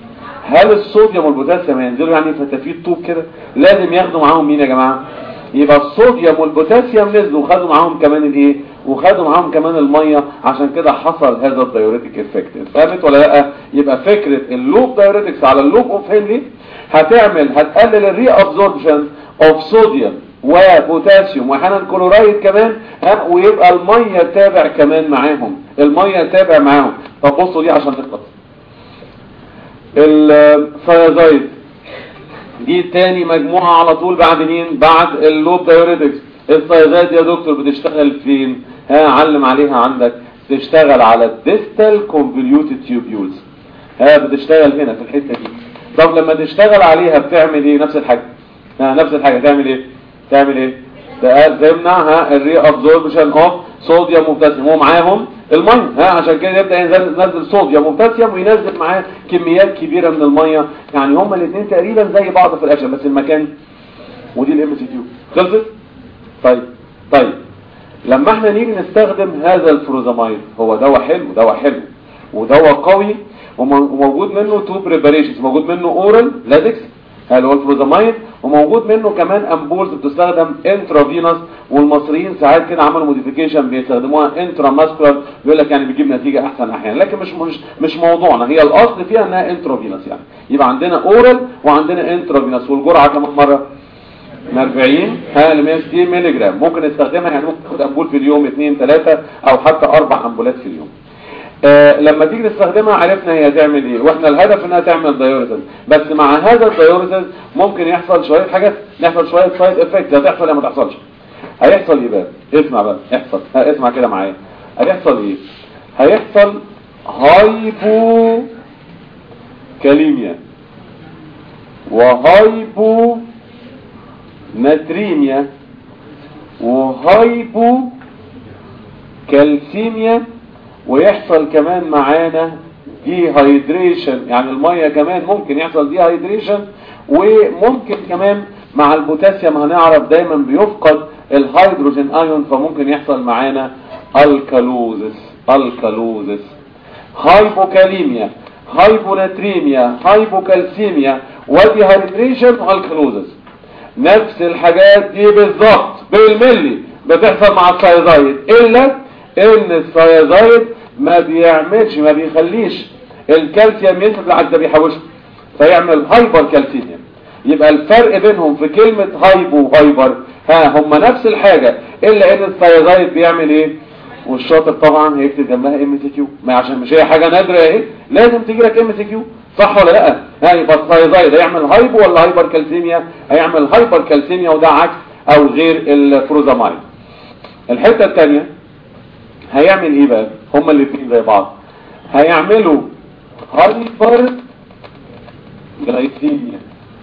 هل الصوديوم والبوتاسيوم هينزلوا يعني فتافيت طوب كده لازم ياخدوا معاهم مين يا جماعه يبقى الصوديوم والبوتاسيوم نزلوا وخدوا معاهم كمان الايه وخدوا معاهم كمان الميه عشان كده حصل هذا الدايوريتك افكت فهمت ولا لا يبقى فكره اللوب دايوريتكس على اللوب اوف هنلي هتعمل هتقلل الري ابزوربشن اوف صوديوم وبوتاسيوم واحيانا كلورايد كمان ها ويبقى الميه تابع كمان معاهم الميه تابع معاهم طب بصوا دي عشان نخلص الثيازايد دي تاني مجموعة على طول بعد مين بعد اللوب دايوريتكس الثيازايد يا دكتور بتشتغل فين ها علم عليها عندك تشتغل على الديستال كونفوليوتد تيوبيولز ها بتشتغل هنا في الحتة دي طب لما تشتغل عليها بتعمل ايه نفس الحاجة ها نفس الحاجة تعمل ايه تعمل ايه تمنعها الري ابزوربشن اوف صوديوم وبوتاسيوم ومعاهم الميه ها عشان كده يبدا ينزل ينزل صوديوم وبوتاسيوم وينزل معاه كميات كبيره من الميه يعني هما الاثنين تقريبا زي بعض في الاكشن بس المكان ودي الام سي كيو خلصت طيب طيب لما احنا نيجي نستخدم هذا الفروزامايد هو دواء حلو دواء حلو ودواء قوي وموجود منه تو بريباريشنز موجود منه اورال لازكس اللي هو الفروزامايد وموجود منه كمان امبولز بتستخدم انترافينوس والمصريين ساعات كده عملوا موديفيكيشن بيستخدموها انترا ماسكولار بيقول لك يعني بيجيب نتيجه احسن احيانا لكن مش مش مش موضوعنا هي الاصل فيها انها انترافينوس يعني يبقى عندنا اورال وعندنا انترافينوس والجرعه كمان مره من 40 ها ل 160 مللي جرام ممكن نستخدمها يعني ممكن تاخد امبول في اليوم 2 3 او حتى اربع امبولات في اليوم آه لما تيجي نستخدمها عرفنا هي هتعمل ايه واحنا الهدف انها تعمل دايوريزز بس مع هذا الدايوريزز ممكن يحصل شويه حاجات يحصل شويه سايد افكت هتحصل يا ما تحصلش هيحصل ايه بقى اسمع بقى احصل ها اسمع كده معايا هيحصل ايه هيحصل هايبو كاليميا وهايبو ناتريميا وهايبو كالسيميا ويحصل كمان معانا دي هايدريشن يعني المية كمان ممكن يحصل دي هايدريشن وممكن كمان مع البوتاسيوم هنعرف دايما بيفقد الهيدروجين ايون فممكن يحصل معانا الكالوزس الكالوزس هايبوكاليميا هايبوناتريميا هايبوكالسيميا ودي هايدريشن والكالوزس نفس الحاجات دي بالظبط بالملي بتحصل مع الثايزايد الا ان الثايزايد ما بيعملش ما بيخليش الكالسيوم ينزل لحد ده بيحوشه فيعمل هايبر كالسيميا يبقى الفرق بينهم في كلمة هايبو وهايبر ها هما نفس الحاجة الا ان الثايزايد بيعمل ايه والشاطر طبعا هيكتب جنبها ام سي كيو ما عشان مش هي حاجة نادرة اهي لازم تيجي لك ام سي كيو صح ولا لا ها يبقى الثايزايد هيعمل هايبو ولا هايبر كالسيميا هيعمل هايبر كالسيميا وده عكس او غير الفروزامايد الحتة الثانية هيعمل ايه بقى هما الاثنين زي بعض هيعملوا هايبر جلايسيميا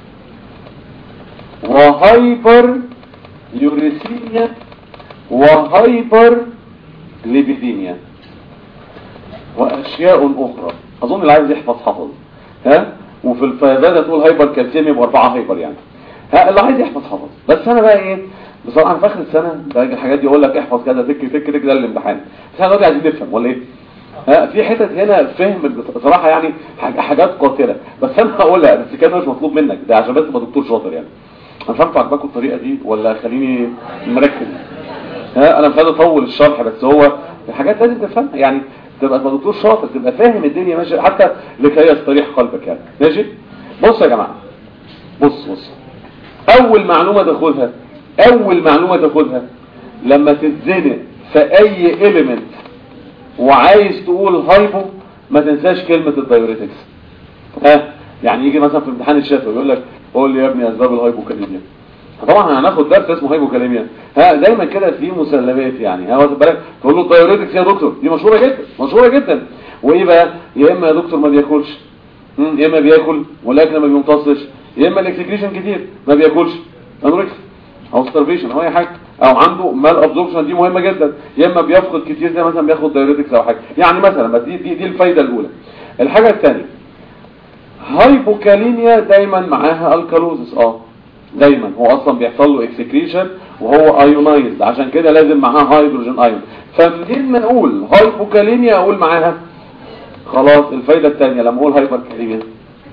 وهايبر يوريسيميا وهايبر ليبيديميا واشياء اخرى اظن اللي عايز يحفظ حفظ ها وفي الفيضات هتقول هايبر كالسيميا يبقى اربعه هايبر يعني ها اللي عايز يحفظ حفظ بس انا بقى ايه بصراحه في اخر السنه باجي الحاجات دي يقول لك احفظ كذا تك تك تك ده الامتحان بس احنا دلوقتي عايزين نفهم ولا ايه ها في حتت هنا فهم بصراحه يعني حاجات قاتله بس انا هقولها بس كان مش مطلوب منك ده عشان بس تبقى دكتور شاطر يعني انا مش عارف عجبكم الطريقه دي ولا خليني مركز ها انا مش عايز اطول الشرح بس هو في حاجات لازم تفهمها يعني تبقى دكتور شاطر تبقى فاهم الدنيا ماشيه حتى لكي يستريح قلبك يعني ماشي بص يا جماعه بص بص اول معلومه تاخدها اول معلومه تاخدها لما تتزنق في اي اليمنت وعايز تقول هايبو ما تنساش كلمه الدايوريتكس ها يعني يجي مثلا في امتحان الشفوي يقول لك قول لي يا ابني اسباب الهايبوكاليميا طبعا هناخد درس اسمه هايبوكاليميا ها دايما كده في مسلمات يعني ها واخد بالك تقول له الدايوريتكس يا دكتور دي مشهوره جدا مشهوره جدا وايه بقى يا اما يا دكتور ما بياكلش يا اما بياكل ولكن ما بيمتصش يا اما الاكسكريشن كتير ما بياكلش انوركس او ستارفيشن او اي حاجه او عنده مال ابزوربشن دي مهمه جدا يا اما بيفقد كتير زي مثلا بياخد دايوريتكس او حاجه يعني مثلا بس دي دي, دي الفايده الاولى الحاجه الثانيه هايبوكاليميا دايما معاها الكالوزس اه دايما هو اصلا بيحصل له اكسكريشن وهو ايونايزد عشان كده لازم معاه هيدروجين ايون فمنين ما نقول هايبوكاليميا اقول معاها خلاص الفايده الثانيه لما اقول هايبركاليميا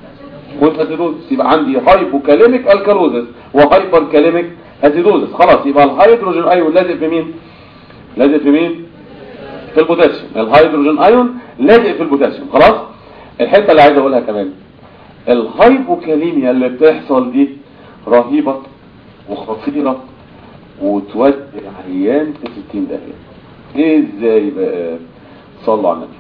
والاسيدوزس يبقى عندي هايبوكاليميك الكالوزس وهايبر كاليميك اسيدوزس خلاص يبقى الهيدروجين ايون لازق في مين لازق في مين في البوتاسيوم الهيدروجين ايون لازق في البوتاسيوم خلاص الحته اللي عايز اقولها كمان الهايبوكاليميا اللي بتحصل دي رهيبه وخطيره وتودي العيان في 60 دقيقه ايه ازاي بقى صلوا على النبي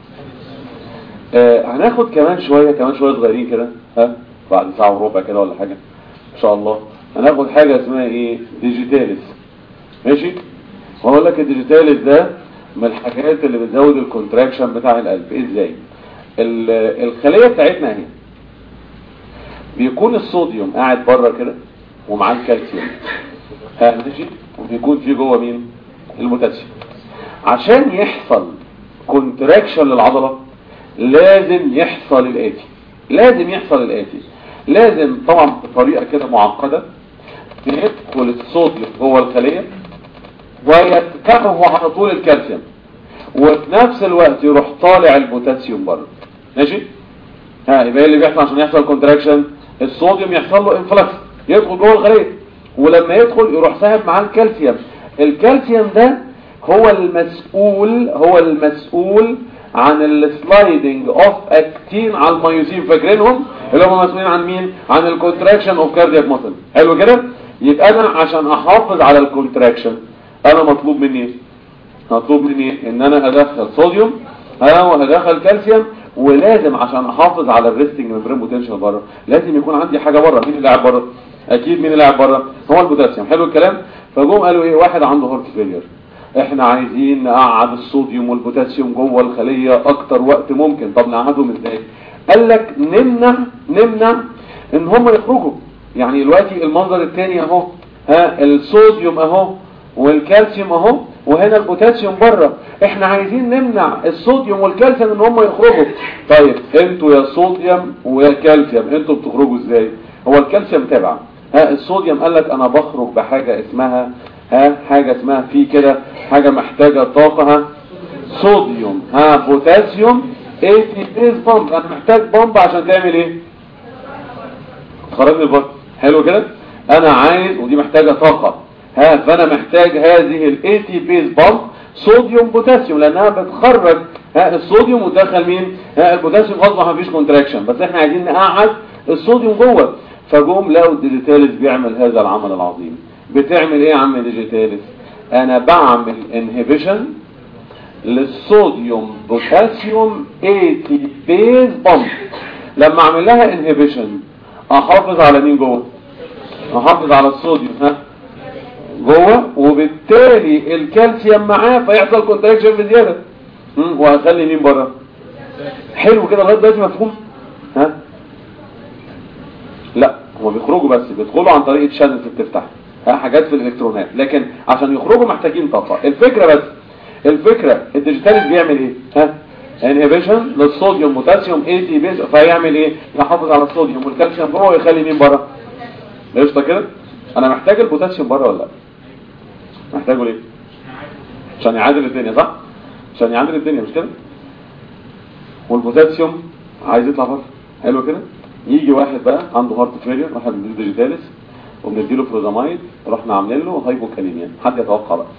آه هناخد كمان شويه كمان شويه صغيرين كده ها بعد ساعه وربع كده ولا حاجه ان شاء الله هناخد حاجه اسمها ايه ديجيتاليس ماشي وهقول لك الديجيتاليس ده من الحاجات اللي بتزود الكونتراكشن بتاع القلب ازاي ال- الخليه بتاعتنا اهي بيكون الصوديوم قاعد بره كده ومعاه الكالسيوم ها ماشي وبيكون في جوه مين البوتاسيوم عشان يحصل كونتراكشن للعضله لازم يحصل الاتي لازم يحصل الاتي لازم طبعا بطريقه كده معقده يدخل الصوديوم جوه الخليه ويتبعه على طول الكالسيوم وفي نفس الوقت يروح طالع البوتاسيوم بره ماشي ها يبقى ايه اللي بيحصل عشان يحصل كونتراكشن الصوديوم يحصل له انفلكس يدخل جوه الخليه ولما يدخل يروح ساحب معاه الكالسيوم الكالسيوم ده هو المسؤول هو المسؤول عن السلايدنج اوف اكتين على الميوسين فاكرينهم اللي هم مسؤولين عن مين عن الكونتراكشن اوف كاردياك ماسل حلو كده يبقى انا عشان احافظ على الكونتراكشن انا مطلوب مني ايه مطلوب مني ايه ان انا ادخل صوديوم ها وادخل كالسيوم ولازم عشان احافظ على الريستنج ممبرين بوتنشال بره لازم يكون عندي حاجه بره مين اللي قاعد بره اكيد مين اللي قاعد بره هو البوتاسيوم حلو الكلام فجم قالوا ايه واحد عنده هارت فيلير احنا عايزين نقعد الصوديوم والبوتاسيوم جوه الخليه اكتر وقت ممكن طب نقعدهم ازاي قال لك نمنع نمنع ان هم يخرجوا يعني دلوقتي المنظر الثاني اهو ها الصوديوم اهو والكالسيوم اهو وهنا البوتاسيوم بره احنا عايزين نمنع الصوديوم والكالسيوم ان هم يخرجوا طيب انتوا يا صوديوم ويا كالسيوم انتوا بتخرجوا ازاي هو الكالسيوم تابع ها الصوديوم قال لك انا بخرج بحاجه اسمها ها حاجه اسمها في كده حاجه محتاجه طاقه ها صوديوم ها بوتاسيوم اي تي بيز بامب انا محتاج بامب عشان تعمل ايه خرجني البطن حلو كده انا عايز ودي محتاجه طاقه ها فانا محتاج هذه الاي تي بيز بامب صوديوم بوتاسيوم لانها بتخرج ها الصوديوم وتدخل مين ها البوتاسيوم اصبح ما فيش كونتراكشن بس احنا عايزين نقعد الصوديوم جوه فجم لقوا الديجيتاليس بيعمل هذا العمل العظيم بتعمل ايه يا عم ديجيتاليس انا بعمل انهبيشن للصوديوم بوتاسيوم اي تي بيز بامب لما اعمل لها انهبيشن احافظ على مين جوه احافظ على الصوديوم ها جوه وبالتالي الكالسيوم معاه فيحصل كونتراكشن بزياده مم، وهخلي مين بره حلو كده لغايه دلوقتي مفهوم ها لا هما بيخرجوا بس بيدخلوا عن طريق الشانلز بتفتح ها حاجات في الالكترونات لكن عشان يخرجوا محتاجين طاقه الفكره بس الفكره الديجيتاليز بيعمل ايه ها انهبيشن للصوديوم بوتاسيوم اي تي بيز فيعمل ايه يحافظ على الصوديوم والكالسيوم جوه ويخلي مين بره قشطه كده انا محتاج البوتاسيوم بره ولا لا محتاجه ليه عشان يعادل الدنيا صح عشان يعادل الدنيا مش كده والبوتاسيوم عايز يطلع بره حلو كده يجي واحد بقى عنده هارت فيلير واحد من ديجيتاليس وبنديله فروزامايد رحنا عاملين له هايبوكاليميا حد يتوقع بقى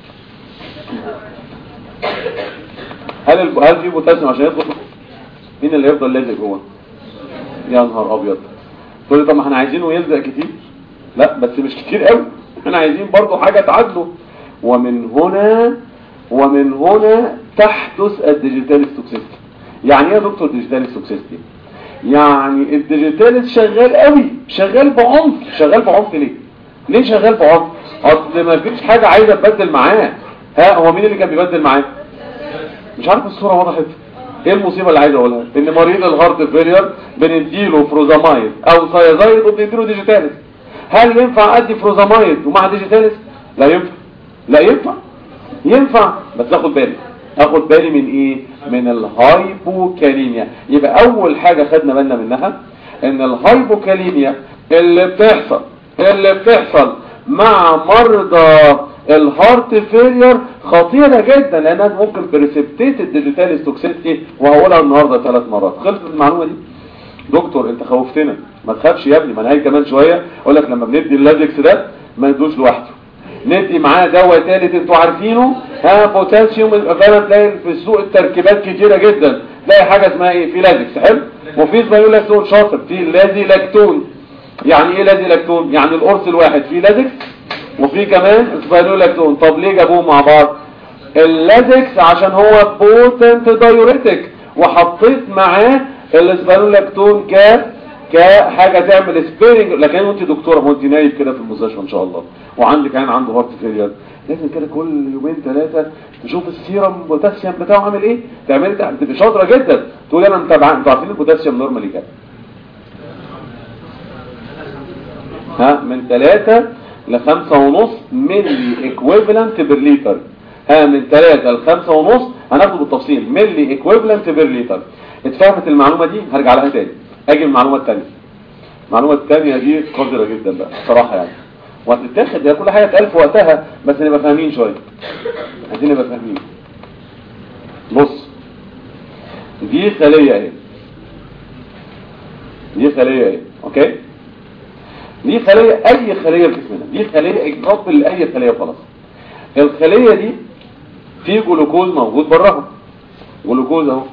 هل الب... هل في بوتاسيوم عشان يدخل مين اللي يفضل لازق جوه يا نهار ابيض تقول لي طب ما احنا عايزينه يلزق كتير لا بس مش كتير قوي احنا عايزين برضه حاجه تعادله ومن هنا ومن هنا تحدث الديجيتال توكسيستي يعني ايه يا دكتور ديجيتال توكسيستي يعني الديجيتاليس شغال قوي شغال بعنف شغال بعنف ليه ليه شغال بعنف اصل ما فيش حاجه عايزه تبدل معاه ها هو مين اللي كان بيبدل معاه مش عارف الصوره وضحت ايه المصيبه اللي عايز اقولها ان مريض الهارت فيلير بنديله فروزامايد او سايزايد وبنديله ديجيتاليس هل ينفع ادي فروزامايد ومع ديجيتاليس لا ينفع لا ينفع ينفع بس اخد بالي اخد بالي من ايه من الهايبوكاليميا يبقى اول حاجة خدنا بالنا منها ان الهايبوكاليميا اللي بتحصل اللي بتحصل مع مرضى الهارت فيلير خطيرة جدا لانها ممكن بريسبتيت الديجيتال توكسيستي وهقولها النهاردة ثلاث مرات خلصت المعلومة دي دكتور انت خوفتنا ما تخافش يا ابني ما انا هاي كمان شويه اقول لك لما بندي اللازكس ده ما ندوش لوحده ندي معاه دواء تالت انتوا عارفينه ها بوتاسيوم يبقى فعلا تلاقي في السوق التركيبات كتيره جدا تلاقي حاجه اسمها ايه في لازكس حلو وفي سبايولاكتون شاطر في لازي لاكتون يعني ايه لازي لاكتون يعني القرص الواحد فيه لازكس وفي كمان سبايولاكتون طب ليه جابوهم مع بعض اللازكس عشان هو بوتنت دايوريتك وحطيت معاه السبايولاكتون ك كحاجة تعمل سبيرنج لكن انت دكتورة وانت نايب كده في المستشفى ان شاء الله وعندك عين عنده هارت فيلير لازم كده كل يومين ثلاثة تشوف السيرم بوتاسيوم بتاعه عامل ايه تعمل تبقى شاطرة جدا تقول انا متابعة انتوا عارفين البوتاسيوم نورمالي كام ها من 3 ل 5 ونص ملي ايكويفالنت بير لتر ها من 3 ل 5 ونص هناخده بالتفصيل ملي ايكويفالنت بير لتر اتفهمت المعلومه دي هرجع لها تاني اجي المعلومه الثانيه المعلومه الثانيه دي قذره جدا بقى بصراحه يعني وهتتاخد هي كل حاجه اتقال في وقتها بس نبقى فاهمين شويه عايزين نبقى فاهمين بص دي خليه اهي دي خليه اهي اوكي دي خلية اي خلية في جسمنا دي خلية اكزامبل لاي خلية خلاص الخلية دي في جلوكوز موجود براها جلوكوز اهو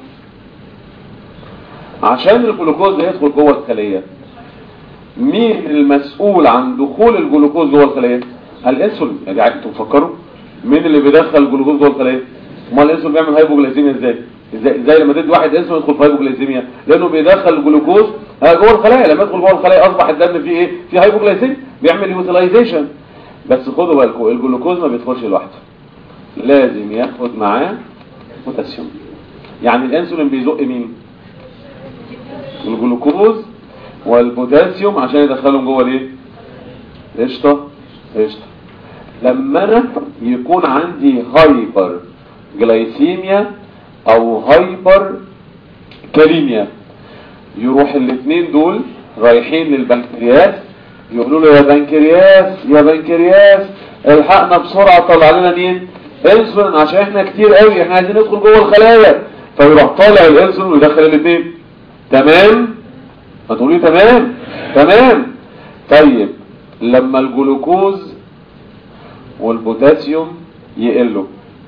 عشان الجلوكوز ده يدخل جوه الخلية مين المسؤول عن دخول الجلوكوز جوه الخلية الانسولين يا جماعه انتوا تفكروا مين اللي بيدخل الجلوكوز جوه الخلية امال الانسولين بيعمل هايبوجلايسيميا ازاي ازاي ازاي لما تدي واحد انسولين يدخل في هايبوجلايسيميا لانه بيدخل الجلوكوز جوه الخلايا لما يدخل جوه الخلايا اصبح الدم فيه ايه فيه هايبوجلايسيميا بيعمل يوتيلايزيشن بس خدوا بالكم الجلوكوز ما بيدخلش لوحده لازم ياخد معاه بوتاسيوم يعني الانسولين بيزق مين الجلوكوز والبوتاسيوم عشان يدخلهم جوه الايه قشطه قشطه لما انا يكون عندي هايبر جلايسيميا او هايبر كاليميا يروح الاثنين دول رايحين للبنكرياس يقولوا له يا بنكرياس يا بنكرياس الحقنا بسرعة طلع لنا مين انسولين عشان احنا كتير قوي احنا عايزين ندخل جوه الخلايا فيروح طالع الانسولين ويدخل الاثنين تمام ما تقولي تمام تمام طيب لما الجلوكوز والبوتاسيوم يقلوا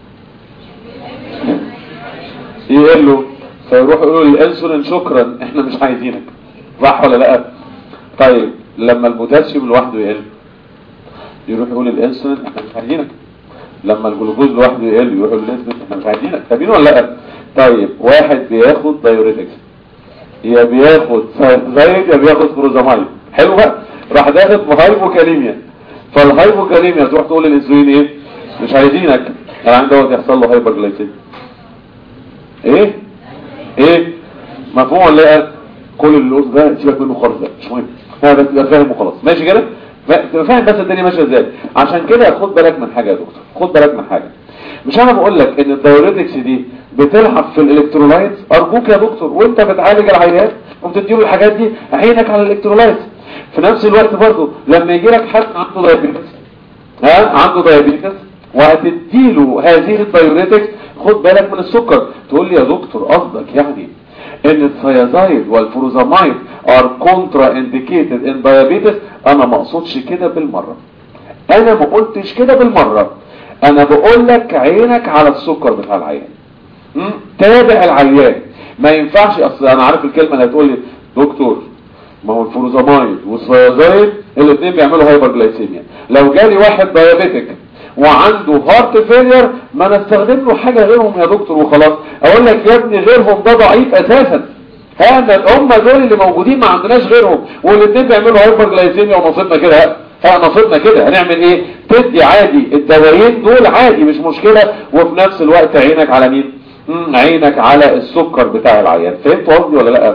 يقلوا فيروح يقولوا للانسولين شكرا احنا مش عايزينك صح ولا لا طيب لما البوتاسيوم لوحده يقل يروح يقول للانسولين احنا مش عايزينك لما الجلوكوز لوحده يقل يروح يقول للانسولين احنا مش عايزينك فاهمين ولا لا طيب واحد بياخد دايوريتكس يا بياخد زايد يا بياخد فروزامايد حلو بقى راح داخل هايبوكاليميا فالهايبوكاليميا تروح تقول للانسولين ايه مش عايزينك العين دوت يحصل له هايبر جلايسيميا ايه ايه مفهوم ولا لا كل اللي قلت ده سيبك منه خالص ده مش مهم ها بس تبقى فاهم وخلاص ماشي كده تبقى فاهم بس الدنيا ماشيه ازاي عشان كده خد بالك من حاجه يا دكتور خد بالك من حاجه مش انا بقول لك ان الدايوريتكس دي بتلعب في الالكترولايت ارجوك يا دكتور وانت بتعالج العيان وبتديله الحاجات دي عينك على الالكترولايت في نفس الوقت برضه لما يجي لك حد عنده دايابيتس ها عنده دايابيتس وهتديله هذه الدايوريتكس خد بالك من السكر تقول لي يا دكتور قصدك يعني ان الثيازايد والفروزامايد ار كونترا انديكيتد ان دايابيتس انا ما اقصدش كده بالمره انا ما قلتش كده بالمره انا بقول لك عينك على السكر بتاع العيان م? تابع العيان ما ينفعش اصل انا عارف الكلمه اللي هتقول لي دكتور ما هو الفروزامايد والثيازايد الاثنين بيعملوا هايبر جلايسيميا لو جالي واحد دايابيتك وعنده هارت فيلير ما نستخدم له حاجة غيرهم يا دكتور وخلاص اقول لك يا ابني غيرهم ده ضعيف اساسا هذا الامة دول اللي موجودين ما عندناش غيرهم والاثنين بيعملوا هايبر جلايسيميا ونصيبنا كده ها نصيبنا كده هنعمل ايه تدي عادي الدوايين دول عادي مش مشكلة وفي نفس الوقت عينك على مين مم، عينك على السكر بتاع العيان فهمت قصدي ولا لا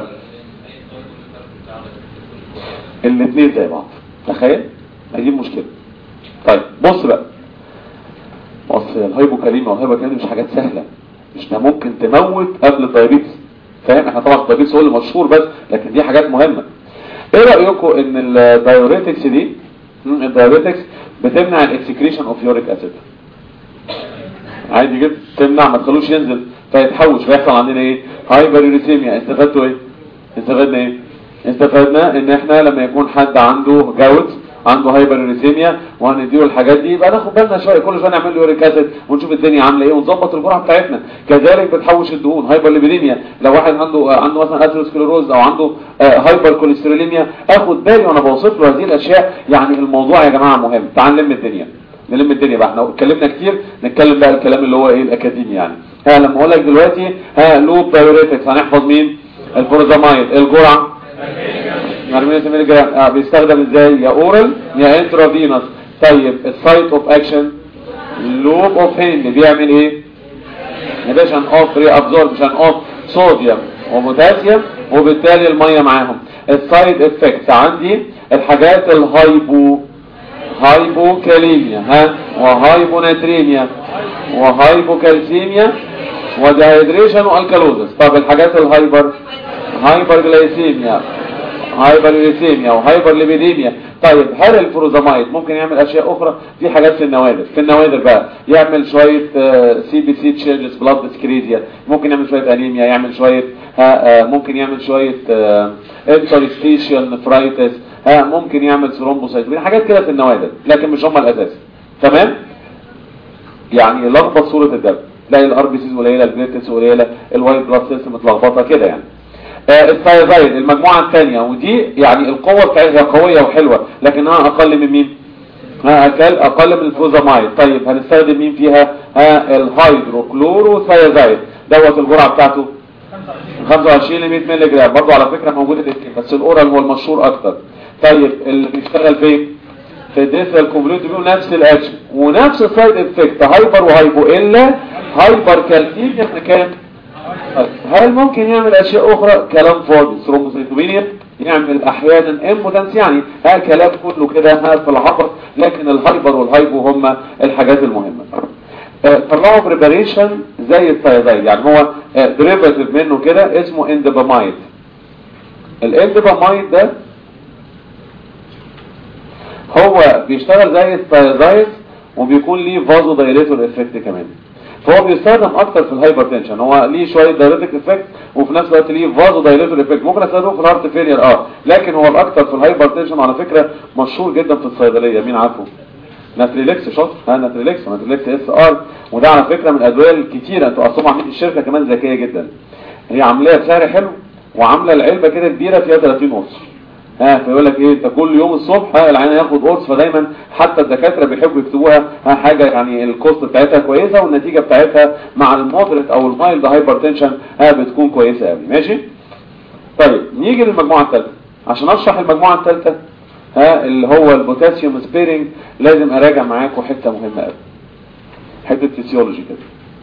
الاثنين زي بعض تخيل دي المشكلة طيب بص بقى اصل الهايبوكاليميا والهايبوكاليميا مش حاجات سهلة مش ده ممكن تموت قبل الدايابيتس فاهم احنا طبعا الدايابيتس هو اللي مشهور بس لكن دي حاجات مهمة ايه رأيكم ان الدايوريتكس دي مم، الدايوريتكس بتمنع الاكسكريشن اوف يوريك اسيد عادي جدا تمنع ما تخلوش ينزل فيتحوش فيحصل عندنا ايه هايبريوريثيميا استفدتوا ايه استفدنا ايه استفدنا ان احنا لما يكون حد عنده جوت عنده هايبريسيميا وهنديله الحاجات دي يبقى ناخد بالنا شويه كل شويه نعمل له يوريك اسيد ونشوف الدنيا عامله ايه ونظبط الجرعه بتاعتنا كذلك بتحوش الدهون هايبرليبيديميا لو واحد عنده عنده مثلا اثيروسكليروز او عنده آه، هايبر كوليستروليميا اخد بالي وانا بوصف له هذه الاشياء يعني الموضوع يا جماعه مهم تعال نلم الدنيا نلم الدنيا بقى احنا اتكلمنا كتير نتكلم بقى الكلام اللي هو ايه الاكاديمي يعني ها لما اقول لك دلوقتي ها لوب دايوريتكس هنحفظ مين الفورزامايد الجرعه 400 مللي جرام اه بيستخدم ازاي يا اورال يا انترافينوس طيب السايت اوف اكشن لوب اوف هيند بيعمل ايه نيبيشن اوف ري ابزوربشن اوف صوديوم وبوتاسيوم وبالتالي الميه معاهم السايد افكتس عندي الحاجات الهايبو هايبوكاليميا ها وهايبوناتريميا وهايبوكالسيميا وديهيدريشن والكالوزس طب الحاجات الهايبر هايبر جلايسيميا هايبر ليسيميا وهايبر ليبيديميا طيب هل الفروزامايد ممكن يعمل اشياء اخرى في حاجات في النوادر في النوادر بقى يعمل شويه سي بي سي تشينجز بلاد ديسكريزيا ممكن يعمل شويه انيميا يعمل شويه ها آه، ممكن يعمل شويه انترستيشيال نفرايتس ها ممكن يعمل ثرومبوسايتوبين حاجات كده في النوادر لكن مش هم الاساس تمام يعني يلخبط صوره الدم تلاقي الار بي سيز قليله البليتس قليله الوايت بلاد سيلز متلخبطه كده يعني آه، الثايرويد المجموعة الثانية ودي يعني القوة بتاعتها قوية وحلوة لكنها أقل من مين؟ ها أقل, أقل من الفوزامايد طيب هنستخدم مين فيها؟ ها الهيدروكلوروثايزايد دوت الجرعة بتاعته 25 ل 100 مللي جرام برضه على فكرة موجودة الاثنين بس الأورال هو المشهور أكتر طيب اللي بيشتغل فين؟ في الديثرال كومبليت بيقول نفس الاكشن ونفس السايد افكت هايبر وهايبو الا هايبر كالسيميا في كام؟ هل ممكن يعمل اشياء اخرى كلام فاضي ثرومبوسيتوبينيا يعمل احيانا امبوتنس يعني ها كلام كله كده ها في العبر لكن الهايبر والهايبو هم الحاجات المهمه آه، طلعوا بريباريشن زي الثايرويد يعني هو ديريفاتيف منه كده اسمه اندبامايد الاندبامايد ده هو بيشتغل زي الثايرويد وبيكون ليه فازو دايليتور افكت كمان فهو بيستخدم اكتر في الهايبرتنشن هو ليه شويه دايليتك افكت وفي نفس الوقت ليه فازو دايليتور افكت ممكن استخدمه في الهارت فيلير اه لكن هو الاكتر في الهايبرتنشن على فكره مشهور جدا في الصيدليه مين عارفه ناتريليكس شاطر ها ناتريليكس ناتريليكس اس ار وده على فكره من الادويه الكتيره انتوا اصلا عاملين الشركه كمان ذكيه جدا هي عاملاها بسعر حلو وعامله العلبه كده كبيره فيها 30 قرص ها فيقول لك ايه انت كل يوم الصبح ها العيان ياخد قرص فدايما حتى الدكاتره بيحبوا يكتبوها ها حاجه يعني الكوست بتاعتها كويسه والنتيجه بتاعتها مع المودريت او المايلد هايبرتنشن ها بتكون كويسه قوي ماشي طيب نيجي للمجموعه الثالثه عشان اشرح المجموعه الثالثه ها اللي هو البوتاسيوم سبيرنج لازم اراجع معاكم حته مهمه قوي حته فيسيولوجي كده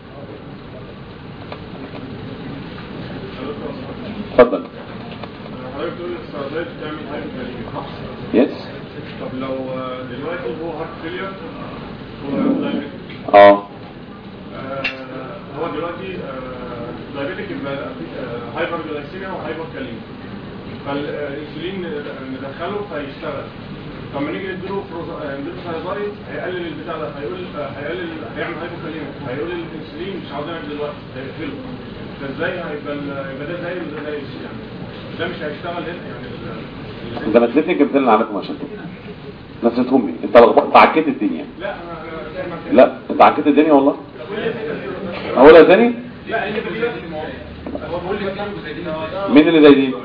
اتفضل حضرتك تقول السعودية بتعمل حاجة غريبة يس طب لو آه، دلوقتي هو هارت فيلير هو دايبيتك اه آه، هو دلوقتي آه، دايبيتك يبقى آه، هايبر جلايسيميا وهايبر كاليميا فالانسولين ندخله فيشتغل طب ما نيجي نديله فروز- آه، نديله ثايرويد هيقلل البتاع ده هيقول آه، هيقلل هيعمل هايبوكاليميا هيقول الانسولين مش عاوزينك دلوقتي هيقفله فازاي هيبقى ال- يبقى ده زي وده زي يعني ده مش هيشتغل هنا يعني ال- انت نسيتني جبت لنا عليكم عشان كده نسيتهم لي انت لخبطت عكيت الدنيا لا انا أنا فاهم كده. لا انت عكيت الدنيا والله اقولها تاني لا اللي بدي هو بيقول لي كام زي دي مين اللي زي دي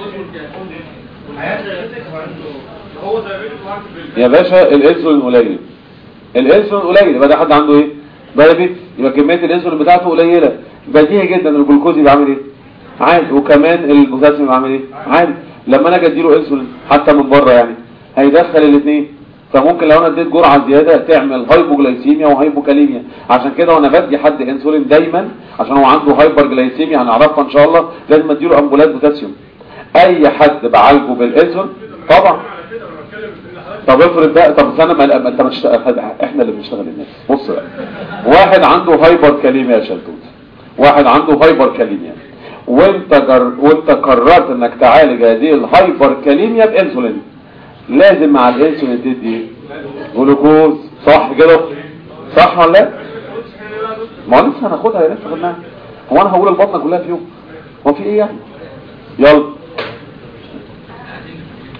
هو دايبيتك وهارت فيلير يا باشا الانسولين قليل الانسولين قليل يبقى ده حد عنده ايه دايابيت يبقى كميه الانسولين بتاعته قليله بديهي جدا الجلوكوز يبقى عامل ايه عادي وكمان البوتاسيوم يبقى عامل ايه عادي لما انا اجي اديله انسولين حتى من بره يعني هيدخل الاثنين فممكن لو انا اديت جرعه زياده تعمل هايبوجلايسيميا وهايبوكاليميا عشان كده وانا بدي حد انسولين دايما عشان هو عنده هايبرجلايسيميا هنعرفها ان شاء الله لازم اديله امبولات بوتاسيوم اي حد بعالجه بالانسولين طبعا على كده انا بتكلم ان حضرتك طب افرض بقى طب استنى ما ما انت ما تشتغل احنا اللي بنشتغل الناس بص بقى واحد عنده هايبر كاليميا يا شلتوت واحد عنده هايبر كاليميا وانت جر... وانت قررت انك تعالج هذه الهايبر كاليميا بانسولين لازم مع الانسولين تدي جلوكوز صح كده صح ولا لا ما هو لسه هناخدها يا لسه خدناها هو انا هقول البطنه كلها في يوم هو في ايه يعني يلا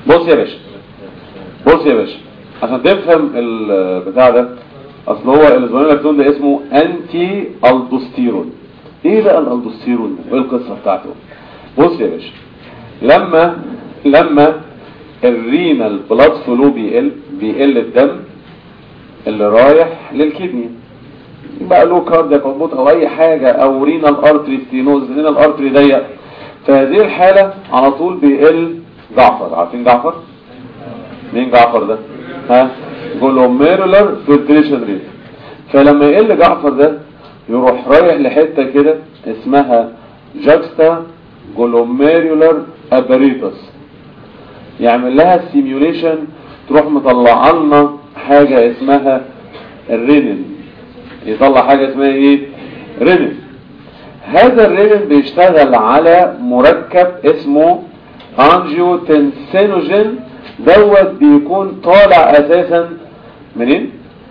بص يا باشا بص يا باشا عشان تفهم البتاع ده اصل هو الاسبرانولاكتون ده اسمه انتي الدوستيرون ايه بقى الالدوستيرون ده وايه القصه بتاعته بص يا باشا لما لما الرينال بلاد فلو بيقل بيقل الدم اللي رايح للكدني بقى له كاردياك هبوط او اي حاجه او رينال ارتري ستينوز رينال ارتري ضيق في هذه الحاله على طول بيقل جعفر عارفين جعفر مين جعفر ده ها جلوميرولار فلتريشن ريت فلما يقل جعفر ده يروح رايح لحته كده اسمها جاكستا جلوميرولار اباريتس يعمل لها سيميوليشن تروح مطلع لنا حاجه اسمها الرينين يطلع حاجه اسمها ايه رينين هذا الرينين بيشتغل على مركب اسمه انجيوتنسينوجين دوت بيكون طالع اساسا منين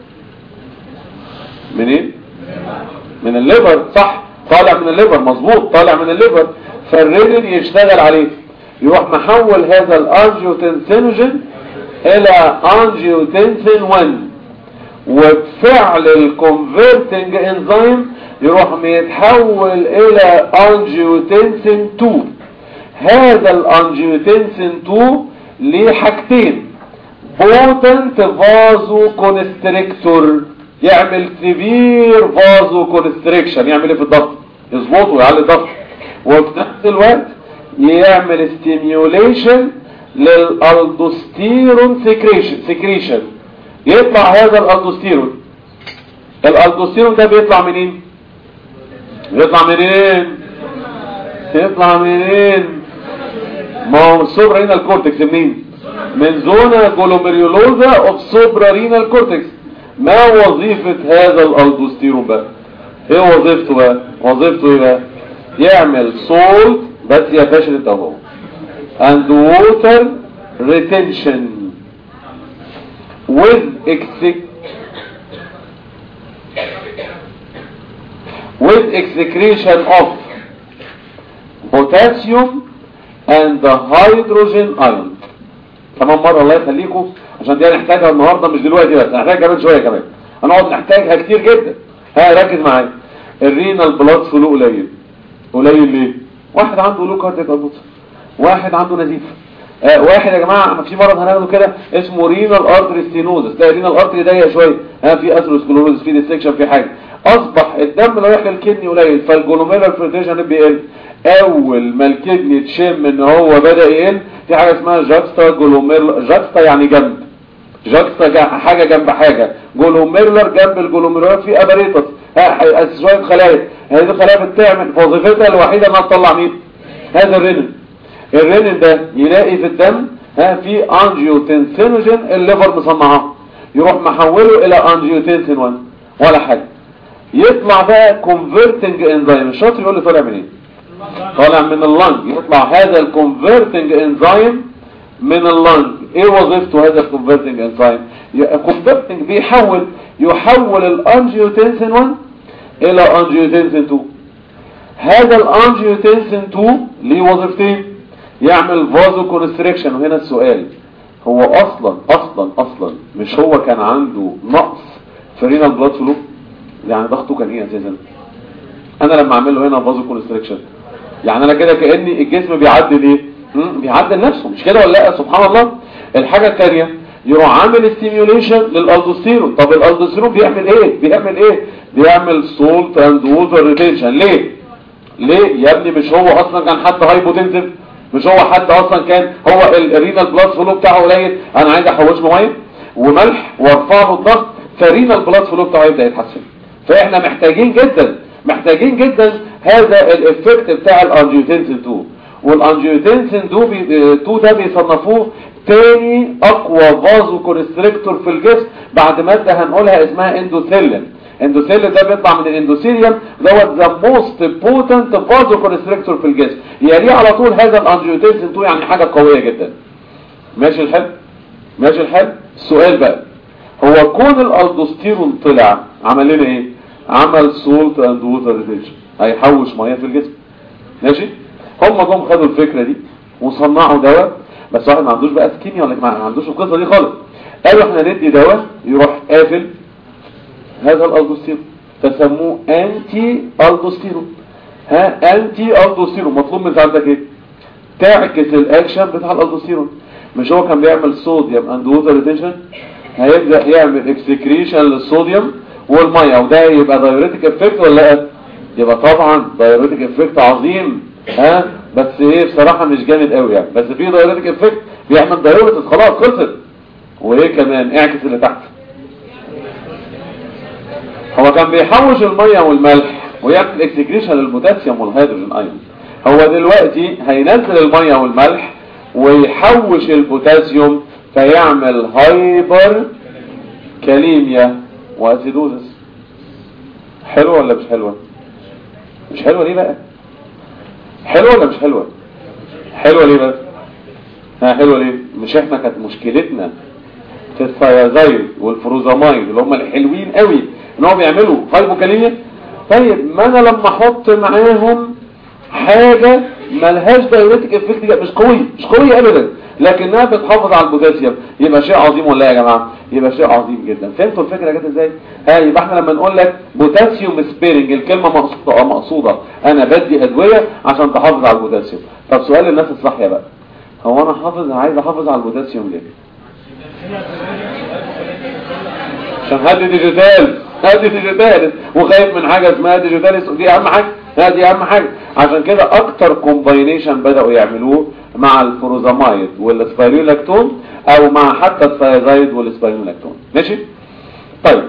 منين من الليفر صح طالع من الليفر مظبوط طالع من الليفر فالرينين يشتغل عليه يروح محول هذا الانجيوتنسينوجين الى انجيوتنسين 1 وبفعل الكونفرتنج انزيم يروح ميتحول الى انجيوتنسين 2 هذا الانجيوتنسين 2 ليه حاجتين بوتنت فازو كونستريكتور يعمل سيفير فازو كونستريكشن يعمل ايه في الضغط يظبطه ويعلي الضغط وفي نفس الوقت يعمل ستيميوليشن للالدوستيرون سكريشن سكريشن يطلع هذا الالدوستيرون الالدوستيرون ده بيطلع منين بيطلع منين يطلع منين ما هو السوبرا رينال كورتكس منين من زونا جلوميريولوزا اوف سوبرا رينال كورتكس ما وظيفة هذا الالدوستيرون بقى ايه وظيفته بقى وظيفته ايه بقى يعمل سولت بس يا فاشل انت اهو and water retention with exec with excretion of potassium and the hydrogen ion كمان مرة الله يخليكم عشان دي هنحتاجها النهاردة مش دلوقتي بس هنحتاجها كمان شوية كمان هنقعد نحتاجها كتير جدا ها ركز معايا الرينال بلاد فلو قليل قليل ليه واحد عنده لو كاردياك اربوت واحد عنده نزيف آه واحد يا جماعه في مرض هناخده كده اسمه رينال ارتري ستينوزس ده رينال ارتري ضيق شويه ها في اثيروسكلوروز في ديسكشن في حاجه اصبح الدم اللي رايح للكدني قليل فالجلوميرال فلتريشن بيقل اول ما الكدني تشم ان هو بدا يقل في حاجه اسمها جاكستا جلوميرال جاكستا يعني جنب جاكستا حاجه جنب حاجه جلوميرلر جنب الجلوميرولار في اباريتس ها شويه خلايا هذه الخلايا بتعمل وظيفتها الوحيده انها تطلع مين هذا الرينين الرينين ده يلاقي في الدم ها في انجيوتنسينوجين الليفر مصنعاه يروح محوله الى انجيوتنسين 1 ولا حاجه يطلع بقى كونفرتنج انزيم الشاطر يقول لي طالع منين طالع من اللنج يطلع هذا الكونفرتنج انزيم من اللنج ايه وظيفته هذا الكونفرتنج انزيم الكونفرتنج بيحول يحول الانجيوتنسين 1 الى انجيوتنسين 2 هذا الانجيوتنسين 2 ليه وظيفتين يعمل فازو كونستريكشن وهنا السؤال هو اصلا اصلا اصلا مش هو كان عنده نقص في رينال بلاد فلو يعني ضغطه كان ايه اساسا انا لما اعمل له هنا فازو كونستريكشن يعني انا كده كاني الجسم بيعدل ايه بيعدل نفسه مش كده ولا لا سبحان الله الحاجه الثانيه يروح عامل ستيميوليشن للالدوستيرون طب الالدوستيرون بيعمل ايه بيعمل ايه بيعمل سولت اند ووتر ريتنشن ليه ليه يا ابني مش هو اصلا كان حد هايبوتنسيف مش هو حد اصلا كان هو الرينال بلاد فلو بتاعه قليل انا عايز احوش له ميه وملح وارفع له الضغط فالرينال بلاد فلو بتاعه يبدا يتحسن فاحنا محتاجين جدا محتاجين جدا هذا الافكت بتاع الانجيوتنسين 2 والانجيوتنسين 2 ده بيصنفوه تاني اقوى فازو كونستريكتور في الجسم بعد ماده هنقولها اسمها اندوثيلين اندوثيلين ده بيطلع من الاندوثيليوم دوت ذا موست بوتنت فازو كونستريكتور في الجسم يليه على طول هذا الانجيوتنسين 2 يعني حاجه قويه جدا ماشي الحل ماشي الحل السؤال بقى هو كون الالدوستيرون طلع عمل لنا ايه عمل سولت اند ووتر ريتنشن هيحوش ميه في الجسم ماشي هم جم خدوا الفكره دي وصنعوا دواء بس واحد ما عندوش بقى سكيميا ولا ما عندوش القصه دي خالص قالوا احنا ندي دواء يروح قافل هذا الالدوستيرون فسموه انتي الدوستيرون ها انتي الدوستيرون مطلوب من ساعتك ايه تعكس الاكشن بتاع الالدوستيرون مش هو كان بيعمل صوديوم اند ووتر ريتنشن هيبدا يعمل اكسكريشن للصوديوم والميه وده يبقى دايوريتك افكت ولا لا يبقى طبعا دايوريتك افكت عظيم ها بس ايه بصراحه مش جامد قوي يعني بس في دايوريتك افكت بيعمل دايوريتس خلاص خلصت وايه كمان اعكس اللي تحت هو كان بيحوش الميه والملح ويعمل اكسكريشن للبوتاسيوم والهيدروجين ايون هو دلوقتي هينزل الميه والملح ويحوش البوتاسيوم فيعمل هايبر كاليميا واسيدوزس حلوه ولا مش حلوه مش حلوه ليه بقى حلوه ولا مش حلوه حلوه ليه بقى ها حلوه ليه مش احنا كانت مشكلتنا في الثيازايد والفروزامايد اللي هم الحلوين قوي ان هو بيعملوا هايبوكاليميا طيب ما انا لما احط معاهم حاجه ملهاش دايوريتك افكت مش قوي مش قوي ابدا لكنها بتحافظ على البوتاسيوم يبقى شيء عظيم ولا يا جماعه يبقى شيء عظيم جدا فهمتوا الفكره جت ازاي ها يبقى احنا لما نقول لك بوتاسيوم سبيرنج الكلمه مقصوده اه مقصوده انا بدي ادويه عشان تحافظ على البوتاسيوم طب سؤال الناس الصحيه بقى هو انا حافظ عايز احافظ على البوتاسيوم ليه عشان هدي ديجيتال هدي ديجيتال وخايف من حاجه اسمها ديجيتال دي اهم حاجه هذه اهم حاجه عشان كده اكتر كومباينيشن بداوا يعملوه مع الفروزامايد والسبايريولاكتون او مع حتى الثيازايد والسبايريولاكتون ماشي طيب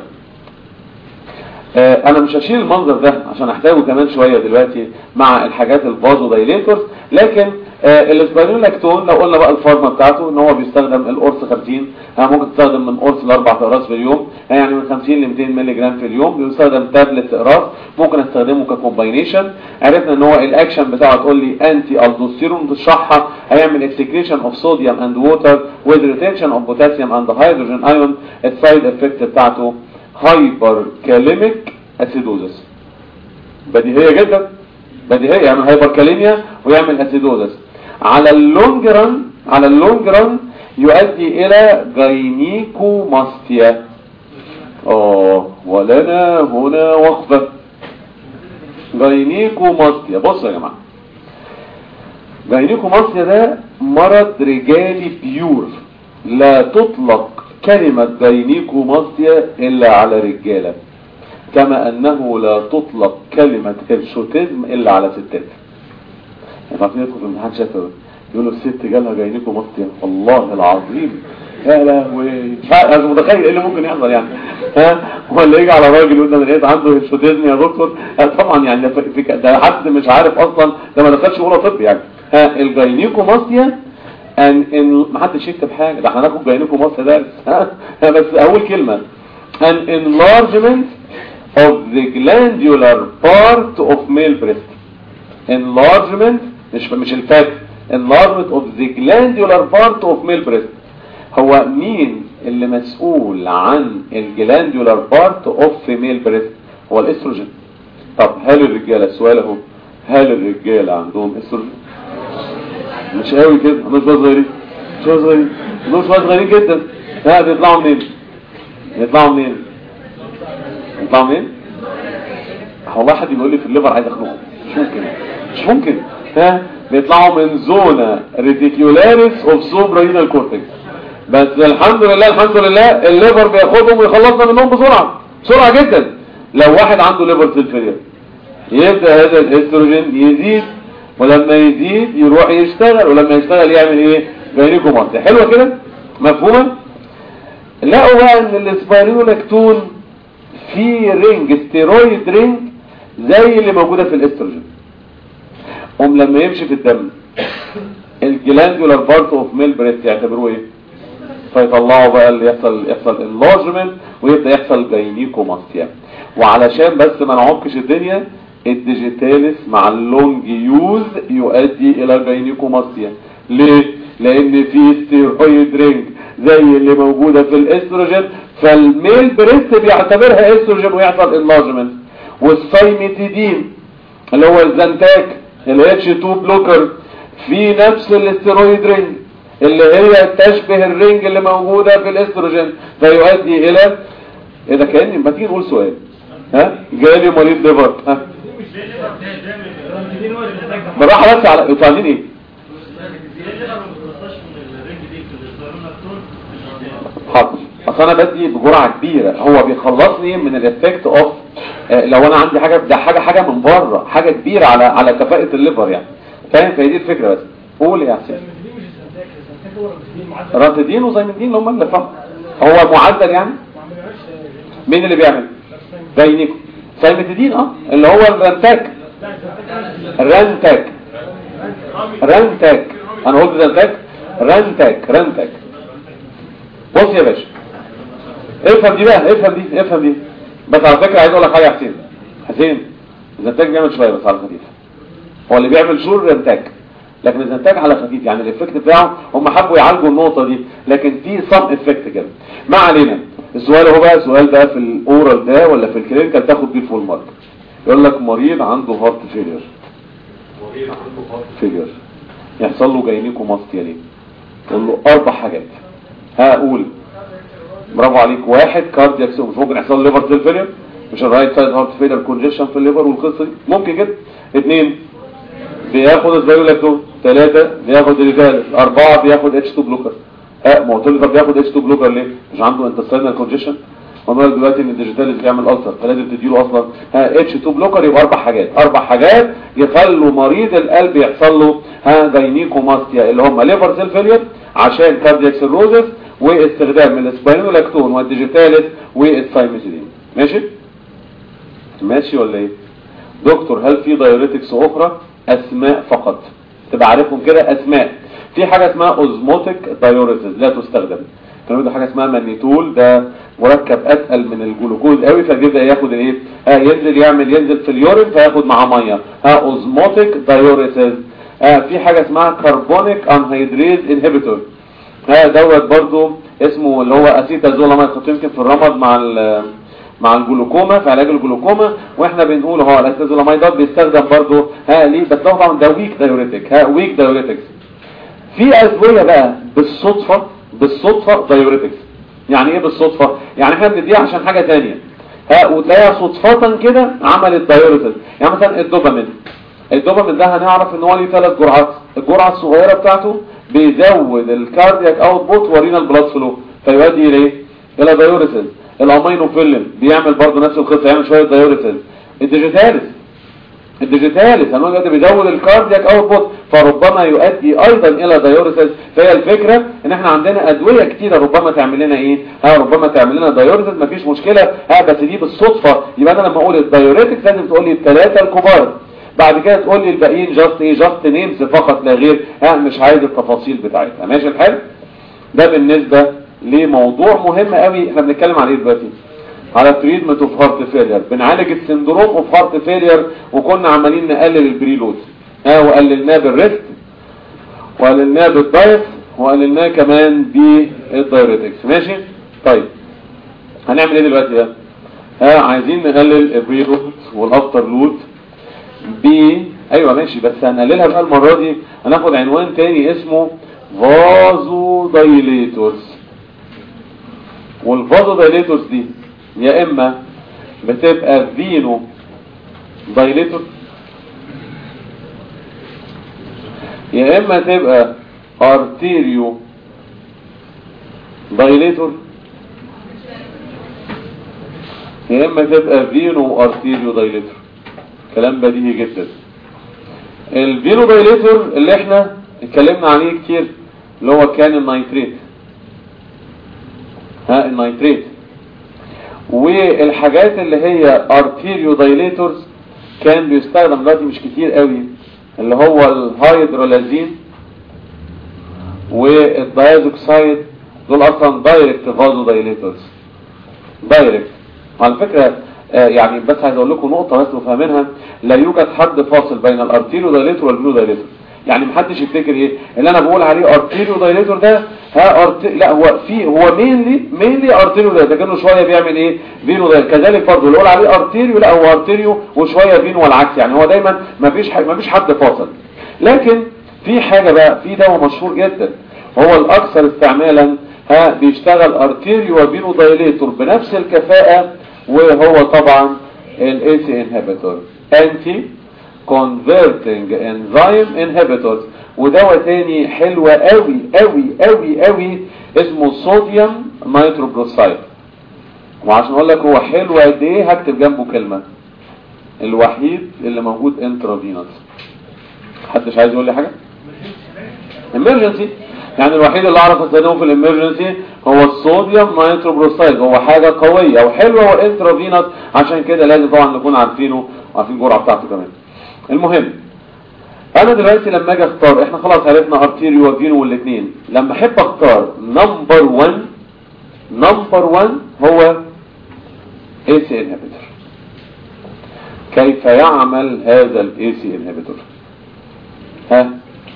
آه انا مش هشيل المنظر ده عشان احتاجه كمان شويه دلوقتي مع الحاجات الفازو دايليتورز لكن آه الاسبانيولاكتون لو قلنا بقى الفورمه بتاعته ان هو بيستخدم القرص 50 ها ممكن تستخدم من قرص لاربع اقراص في اليوم يعني من 50 ل 200 مللي جرام في اليوم بيستخدم تابلت اقراص ممكن استخدمه ككومباينيشن عرفنا ان هو الاكشن بتاعه تقول لي انتي الدوستيرون تشرحها هيعمل اكسكريشن اوف صوديوم اند ووتر with retention of potassium and hydrogen ion السايد افكت بتاعته هايبر كاليميك اسيدوزس بديهيه جدا بديهيه يعمل هايبر كاليميا ويعمل اسيدوزس على اللونج ران على اللونج ران يؤدي الى جاينيكوماستيا اه ولنا هنا وقفه جاينيكوماستيا بصوا يا جماعه جاينيكوماستيا ده مرض رجالي بيور لا تطلق كلمة جاينيكوماستيا إلا على رجالة كما أنه لا تطلق كلمة هيرشوتيزم إلا على ستات يعني عارفين يدخل في امتحان شفوي يقولوا الست جالها جاينيكوماستيا والله العظيم يا لهوي انا متخيل ايه اللي ممكن يحصل يعني ها ولا يجي على راجل يقول ده انا لقيت عنده هيرشوتيزم يا دكتور طبعا يعني ده, في ده حد مش عارف اصلا ده ما دخلش اولى طب يعني ها الجاينيكوماستيا ان ان ما حدش يكتب حاجه ده احنا هناخد جاينكم مصر درس ها بس اول كلمه an enlargement of the glandular part of male breast enlargement مش مش الفات enlargement of the glandular part of male breast هو مين اللي مسؤول عن الجلاندولار بارت اوف فيميل بريست هو الاستروجين طب هل الرجاله السؤال اهو هل الرجاله عندهم استروجين مش قوي كده مش شويه صغيرين شويه صغيرين دول شويه صغيرين جدا ها بيطلعوا منين يطلعوا منين يطلعوا منين والله حد بيقول لي في الليفر عايز اخنقه مش ممكن مش ممكن ها بيطلعوا من زونا ريتيكولاريس اوف سوبرينال كورتكس بس الحمد لله الحمد لله الليفر بياخدهم ويخلصنا منهم بسرعه بسرعه جدا لو واحد عنده ليفر سيلفيريا يبدا هذا الاستروجين يزيد ولما يزيد يروح يشتغل ولما يشتغل يعمل ايه جاينيكوماستيا حلوه كده مفهومه لقوا بقى ان الاسباريولاكتون في رينج ستيرويد رينج زي اللي موجوده في الاستروجين قوم لما يمشي في الدم الجلاندولار بارت اوف ميل بريست يعتبروه ايه فيطلعوا بقى اللي يحصل يحصل انلارجمنت ويبدا يحصل جاينيكوماستيا وعلشان بس ما نعمقش الدنيا الديجيتاليس مع اللونج يوز يؤدي الى جاينيكوماستيا ليه لان في ستيرويد رينج زي اللي موجوده في الاستروجين فالميل بريست بيعتبرها استروجين ويحصل انلارجمنت والسايميتيدين اللي هو الزنتاك الاتش 2 بلوكر في نفس الاستيرويد رينج اللي هي تشبه الرنج اللي موجودة في الاستروجين فيؤدي الى اذا كان ما تيجي نقول سؤال ها جالي مريض ليفر ها بالراحه بس على طالعين ايه حاضر اصل انا بدي بجرعه كبيره هو بيخلصني من الافكت اوف لو انا عندي حاجه ده حاجه حاجه من بره حاجه كبيره على على كفاءه الليفر يعني فاهم فهي دي الفكره بس قول يا حسين راتدين وزيمدين اللي هم اللي فهم هو معدل يعني مين اللي بيعمل زينيكو سايمتدين اه اللي هو الرنتاك الرنتاك رنتاك انا قلت رنتاك رنتاك رنتاك بص يا باشا افهم دي بقى افهم دي افهم دي بس على فكره عايز اقول لك حاجه يا حسين حسين الزنتاج بيعمل شويه بس على خفيف هو اللي بيعمل شور رنتاك لكن الزنتاج على خفيف يعني الافكت بتاعه هم حبوا يعالجوا النقطه دي لكن في صم افكت كده ما علينا السؤال هو بقى السؤال ده في الاورال ده ولا في الكلينيكال تاخد بيه فول مارك يقول لك مريض عنده هارت فيلير مريض عنده هارت فيلير يحصل له جاينيكو ماستيا تقول له اربع حاجات هقول برافو عليك واحد كاردياك مش ممكن يحصل له ليفر سيل فيلير مش الرايت سايد هارت فيلير كونجيشن في الليفر والقصه دي ممكن كده اثنين بياخد الزيولاكتون ثلاثة بياخد الريفال أربعة بياخد اتش 2 بلوكر ها ما قلت لي طب بياخد اتش 2 بلوكر ليه مش عنده انتستينال كونجيشن قلنا دلوقتي ان الديجيتاليز بيعمل ألسر فلازم تديله اصلا ها اتش 2 بلوكر يبقى اربع حاجات اربع حاجات يخلوا مريض القلب يحصل له ها جاينيكوماستيا اللي هم ليفر سيل فيلير عشان كاردياك سيروزس واستخدام الاسباينولاكتون والديجيتاليز والسايميسيدين ماشي ماشي ولا ايه دكتور هل في دايوريتكس اخرى اسماء فقط تبقى عارفهم كده اسماء في حاجه اسمها اوزموتيك دايوريسز لا تستخدم كانوا ده حاجه اسمها مانيتول ده مركب اتقل من الجلوكوز قوي فبيبدا ياخد الايه ها ينزل يعمل ينزل في اليورين فياخد معاه ميه ها اوزموتيك دايوريسز ها في حاجه اسمها كربونيك انهيدريز انهبيتور ها دوت برضو اسمه اللي هو اسيتازولاميد كنت يمكن في الرمد مع مع الجلوكوما في علاج الجلوكوما واحنا بنقول هو الاسيتازولاميد دوت بيستخدم برضو ها ليه بس هو طبعا ده ويك دايوريتك ها ويك دايوريتكس في ادويه بقى بالصدفه بالصدفه دايوريتكس يعني ايه بالصدفه يعني احنا بنديها عشان حاجه ثانيه ها وتلاقيها صدفه كده عملت دايوريتكس يعني مثلا الدوبامين الدوبامين ده هنعرف ان هو ليه ثلاث جرعات الجرعه الصغيره بتاعته بيزود الكاردياك اوتبوت ورينال بلاد فلو فيؤدي الى ايه الى دايوريسز الامينو فيلم بيعمل برضه نفس القصه يعمل شويه دايوريسز الديجيتاليس الديجيتاليس هنقول ده بيزود الكاردياك اوتبوت فربما يؤدي ايضا الى دايوريسز فهي الفكره ان احنا عندنا ادويه كتيره ربما تعمل لنا ايه ها ربما تعمل لنا دايوريسز مفيش مشكله ها بس دي بالصدفه يبقى انا لما اقول الدايوريتكس لازم تقول لي الثلاثه الكبار بعد كده تقول لي الباقيين جاست ايه جاست نيمز فقط لا غير ها مش عايز التفاصيل بتاعتها ماشي الحال ده بالنسبه لموضوع مهم قوي احنا بنتكلم عليه دلوقتي على تريتمنت اوف هارت فيلير بنعالج السندروم اوف هارت فيلير وكنا عمالين نقلل البريلود ها وقللناه بالريست وقللناه بالدايت وقللناه كمان بالدايريتكس ماشي طيب هنعمل ايه دلوقتي ده ها عايزين نقلل البريلود والافتر لود ب ايوه ماشي بس هنقللها بقى المره دي هناخد عنوان تاني اسمه فازو دايليتورز والفازو دايليتورز دي يا اما بتبقى فينو دايليتور يا اما تبقى ارتيريو دايليتور يا اما تبقى فينو ارتيريو دايليتور كلام بديهي جدا الفينو دايليتور اللي احنا اتكلمنا عليه كتير اللي هو كان النيتريت ها النيتريت والحاجات اللي هي ارتيريو دايليتورز كان بيستخدم دلوقتي مش كتير قوي اللي هو الهايدرولازين والدايزوكسايد دول اصلا دايركت فازو دايليتورز دايركت على فكره آه يعني بس عايز اقول لكم نقطه بس وفاهمينها لا يوجد حد فاصل بين الارتيريو دايليتور والفينو دايليتور يعني محدش يفتكر ايه اللي انا بقول عليه ارتيريو دايليتور ده ها أرت... لا هو في هو مينلي مينلي ارتيريو ده ده كانه شويه بيعمل ايه فينو ده كذلك برضه اللي يقول عليه ارتيريو لا هو ارتيريو وشويه فينو والعكس يعني هو دايما ما فيش ح... ما فيش حد فاصل لكن في حاجه بقى في دواء مشهور جدا هو الاكثر استعمالا ها بيشتغل ارتيريو وفينو دايليتور بنفس الكفاءة وهو طبعا الاي سي انهبيتور انتي converting enzyme inhibitors ودواء تاني حلوة قوي قوي قوي قوي اسمه صوديوم نيتروبروسايد وعشان اقول لك هو حلو قد ايه هكتب جنبه كلمة الوحيد اللي موجود انترافينوس محدش عايز يقول لي حاجة emergency يعني الوحيد اللي اعرف استخدمه في الامرجنسي هو الصوديوم نيتروبروسايد هو حاجة قوية وحلوة وانترافينوس عشان كده لازم طبعا نكون عارفينه وعارفين الجرعة بتاعته كمان المهم انا دلوقتي لما اجي اختار احنا خلاص عرفنا ارتيريو وفينو والاثنين لما احب اختار نمبر 1 نمبر 1 هو اي سي انهبيتور كيف يعمل هذا الاي سي انهبيتور ها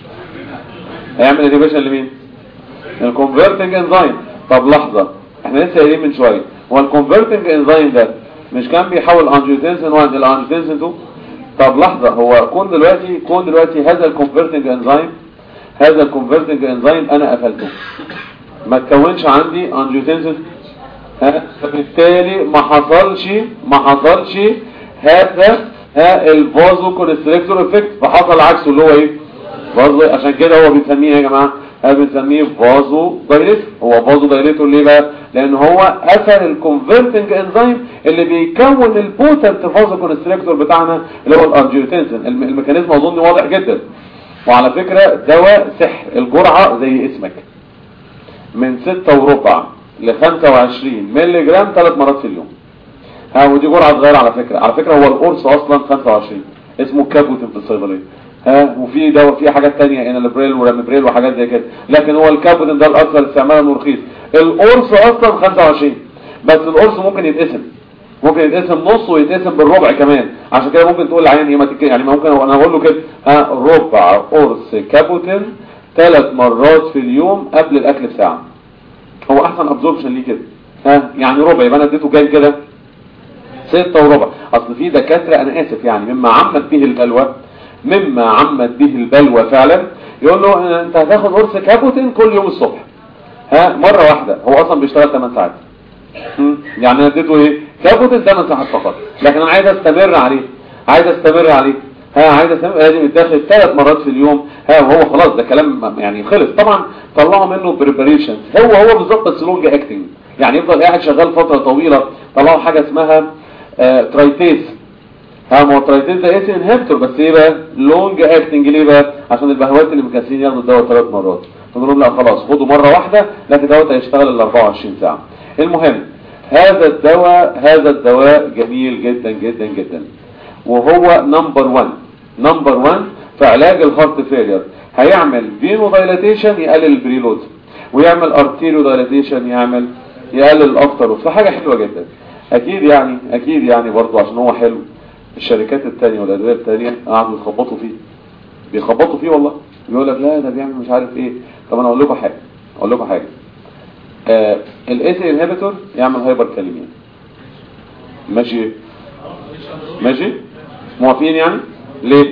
هيعمل انهبيشن لمين الكونفرتنج انزيم طب لحظه احنا لسه قايلين من شويه هو الكونفرتنج انزيم ده مش كان بيحول انجيوتنسين 1 الى انجيوتنسين 2 طب لحظة هو كون دلوقتي كون دلوقتي هذا الكونفرتنج انزيم هذا الكونفرتنج انزيم انا قفلته ما تكونش عندي انجيوتنسين ها فبالتالي ما حصلش ما حصلش هذا ها الفازو كونستريكتور افكت فحصل عكسه اللي هو ايه فازو عشان كده هو بنسميه يا جماعه هذا بنسميه فازو دايليتور هو فازو دايليتور ليه بقى لان هو اثر الكونفرتنج انزيم اللي بيكون البوتنت فازو كونستريكتور بتاعنا اللي هو الانجيوتنسين الم- الميكانيزم اظن واضح جدا وعلى فكرة دواء سحر الجرعة زي اسمك من ستة وربع ل 25 مللي جرام ثلاث مرات في اليوم ها ودي جرعة صغيرة على فكرة على فكرة هو القرص اصلا 25 اسمه كابوتين في الصيدلية ها وفي دواء في حاجات تانية انالبريل ورامبريل وحاجات زي كده لكن هو الكابوتين ده الاكثر استعمالا ورخيص القرص اصلا 25 بس القرص ممكن يتقسم ممكن يتقسم نص ويتقسم بالربع كمان عشان كده ممكن تقول لعين ايه ما تك... يعني ممكن انا اقول له كده ها ربع قرص كابوتين ثلاث مرات في اليوم قبل الاكل بساعه هو احسن ابزوربشن ليه كده ها يعني ربع يبقى انا اديته كام كده ستة وربع اصل في دكاترة انا اسف يعني مما عمت به البلوى مما عمت به البلوى فعلا يقول له آه، انت هتاخد قرص كابوتين كل يوم الصبح ها مرة واحدة هو اصلا بيشتغل 8 ساعات مم. يعني انا اديته ايه كابوتين 8 ساعات فقط لكن انا عايز استمر عليه عايز استمر عليه ها عايز استمر لازم يتدخل ثلاث مرات في اليوم ها وهو خلاص ده كلام يعني خلص طبعا طلعوا منه بريباريشن هو هو بالظبط بس لونج اكتنج يعني يفضل قاعد شغال فترة طويلة طلعوا حاجة اسمها آه ترايتيز ها ما هو الترايتيز ده اس انهبتور بس ايه بقى لونج اكتنج ليه بقى عشان البهوات اللي مكسرين ياخدوا الدواء ثلاث مرات فنقول لهم لا خلاص خدوا مرة واحدة لكن الدواء هيشتغل ال 24 ساعة المهم هذا الدواء هذا الدواء جميل جدا جدا جدا وهو نمبر 1 نمبر 1 في علاج الهارت فيلير هيعمل فينو دايلاتيشن يقلل البريلود ويعمل ارتيريو دايلاتيشن يعمل يقلل الافتر فحاجة حلوة جدا اكيد يعني اكيد يعني برضو عشان هو حلو الشركات التانية والادوية التانية قعدوا يخبطوا فيه بيخبطوا فيه والله بيقول لك لا ده بيعمل مش عارف ايه طب انا اقول لكم حاجة اقول لكم حاجة آه الاس انهبيتور يعمل هايبر كاليميا ماشي ماشي موافقين يعني ليه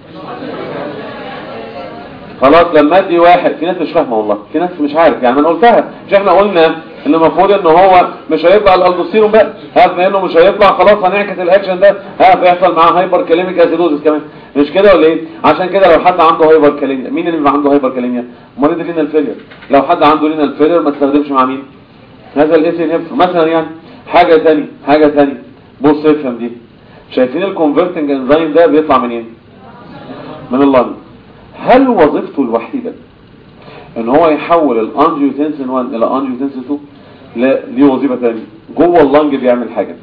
خلاص لما ادي واحد في ناس مش فاهمه والله في ناس مش عارف يعني انا قلتها مش احنا قلنا ان المفروض ان هو مش هيطلع الالدوستيرون بقى ها بما انه مش هيطلع خلاص هنعكس الاكشن ده ها بيحصل معاه هايبر كاليميك اسيدوزس كمان مش كده ولا ايه عشان كده لو حد عنده هايبر كاليميا مين اللي بيبقى عنده هايبر كاليميا مريض لينا الفيلير لو حد عنده لينا الفيلير ما تستخدمش مع مين هذا الاس انهبيتور مثلا يعني حاجه ثانيه حاجه ثانيه بص افهم دي شايفين الكونفرتنج انزيم ده بيطلع منين من اللنج هل وظيفته الوحيدة ان هو يحول الانجيوتنسين 1 الى انجيوتنسين 2 لا ليه وظيفة ثانيه جوه اللنج بيعمل حاجة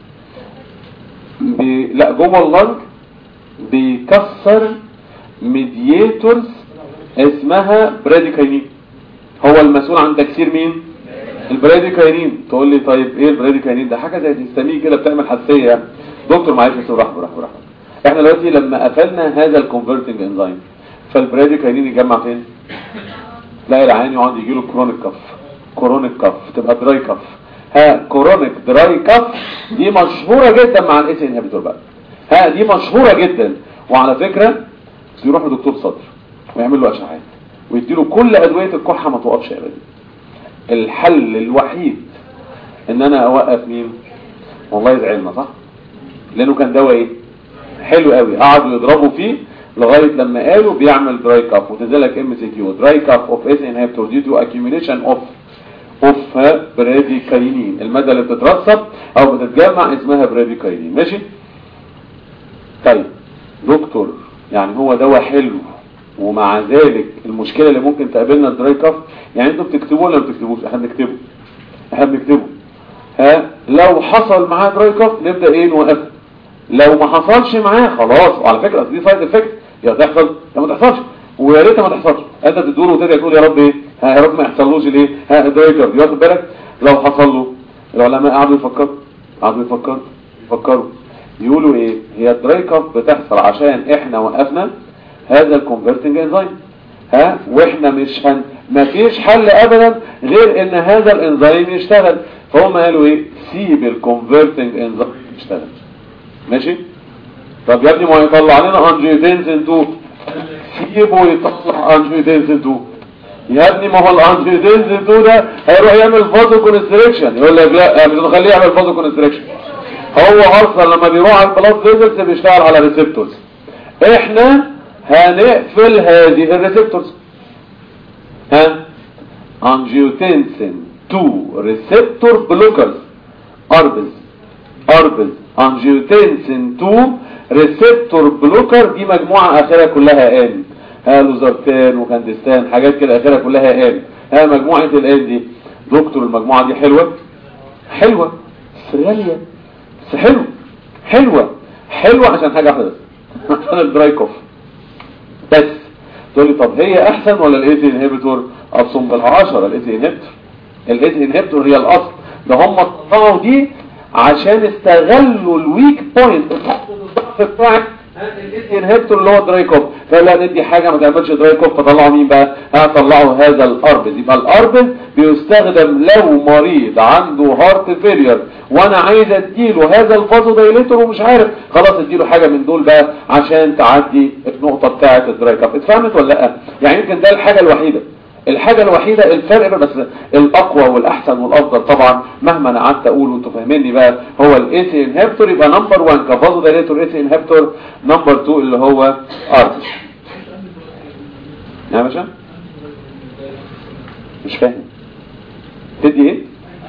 بي... لا جوه اللنج بيكسر ميدياتورز اسمها براديكاينين هو المسؤول عن تكسير مين البراديكاينين تقول لي طيب ايه البراديكاينين ده حاجة زي تستميه كده بتعمل حساسية يعني دكتور معلش بس براحته براحته براحته احنا دلوقتي لما قفلنا هذا الكونفرتنج انزيم فالبراديكاينين يجمع فين تلاقي العين يقعد يجي له كرونيك كف كرونيك كف تبقى دراي كف ها كرونيك دراي كف دي مشهورة جدا مع الاس انهبيتور بقى ها دي مشهورة جدا وعلى فكرة يروح لدكتور صدر ويعمل له اشعاعات ويديله كل ادويه الكحه ما توقفش ابدا الحل الوحيد ان انا اوقف مين والله يزعلنا صح لانه كان دواء ايه حلو قوي قعدوا يضربوا فيه لغايه لما قالوا بيعمل دراي كاف وتنزل لك ام سي كيو دراي كاف اوف اس انهبيتور ديو تو اكيوميليشن اوف اوف براديكاينين الماده اللي بتترسب او بتتجمع اسمها براديكاينين ماشي طيب دكتور يعني هو دواء حلو ومع ذلك المشكله اللي ممكن تقابلنا الدراي كاف يعني انتوا بتكتبوه ولا ما بتكتبوش احنا بنكتبه احنا بنكتبه ها لو حصل معاه دراي كاف نبدا ايه نوقفه لو ما حصلش معاه خلاص وعلى فكره أصل دي سايد افكت يا تحصل يا ما تحصلش ويا ريت ما تحصلش انت تدور وترجع تقول يا رب ايه ها يا رب ما يحصلوش الايه ها دراي كاف واخد بالك لو حصل له العلماء قعدوا يفكروا قعدوا يفكروا يفكروا يقولوا ايه هي الدراي كاف بتحصل عشان احنا وقفنا هذا الكونفرتنج انزيم ها واحنا مش هن مفيش حل ابدا غير ان هذا الانزيم يشتغل فهم قالوا ايه سيب الكونفرتنج انزيم يشتغل ماشي طب يا ابني ما يطلع لنا انجيوتنسين 2 سيبه يطلع انجيوتنسين 2 يا ابني ما هو الانجيوتنسين 2 ده هيروح يعمل فازو كونستريكشن يقول لك لا مش هنخليه يعمل فازو كونستريكشن هو اصلا لما بيروح على البلاد فيزلز بيشتغل على ريسبتورز احنا هنقفل هذه الريسبتورز ها انجيوتنسين 2 ريسبتور بلوكرز اربز اربز انجيوتنسين 2 ريسبتور بلوكر دي مجموعة اخرها كلها ان ها لوزرتان وكاندستان حاجات كده اخرها كلها ان ها مجموعة الان دي دكتور المجموعة دي حلوة حلوة بس غالية بس حلوة حلوة حلوة عشان حاجة واحدة بس عشان الدرايكوف بس تقول لي طب هي احسن ولا الايزي انهبيتور اصلا بالعشرة الايزي انهبيتور الايزي انهبيتور هي الاصل ده هم طلعوا دي عشان استغلوا الويك بوينت الضعف بتاعك الايزي انهبيتور اللي هو درايكوف فلا ندي حاجه ما تعملش درايكوف فطلعوا مين بقى هطلعوا هذا الاربز يبقى الاربز بيستخدم لو مريض عنده هارت فيلير وانا عايز اديله هذا الفازو دايليتور ومش عارف خلاص اديله حاجه من دول بقى عشان تعدي النقطه بتاعه الدرايكوف اتفهمت ولا لا يعني يمكن ده الحاجه الوحيده الحاجة الوحيدة الفرق بس الأقوى والأحسن والأفضل طبعا مهما أنا قعدت أقول وأنتوا فاهميني بقى هو الاي سي انهبتور يبقى نمبر 1 كفازو دايليتور اي سي انهبتور نمبر 2 اللي هو ارتش يا باشا مش فاهم تدي ايه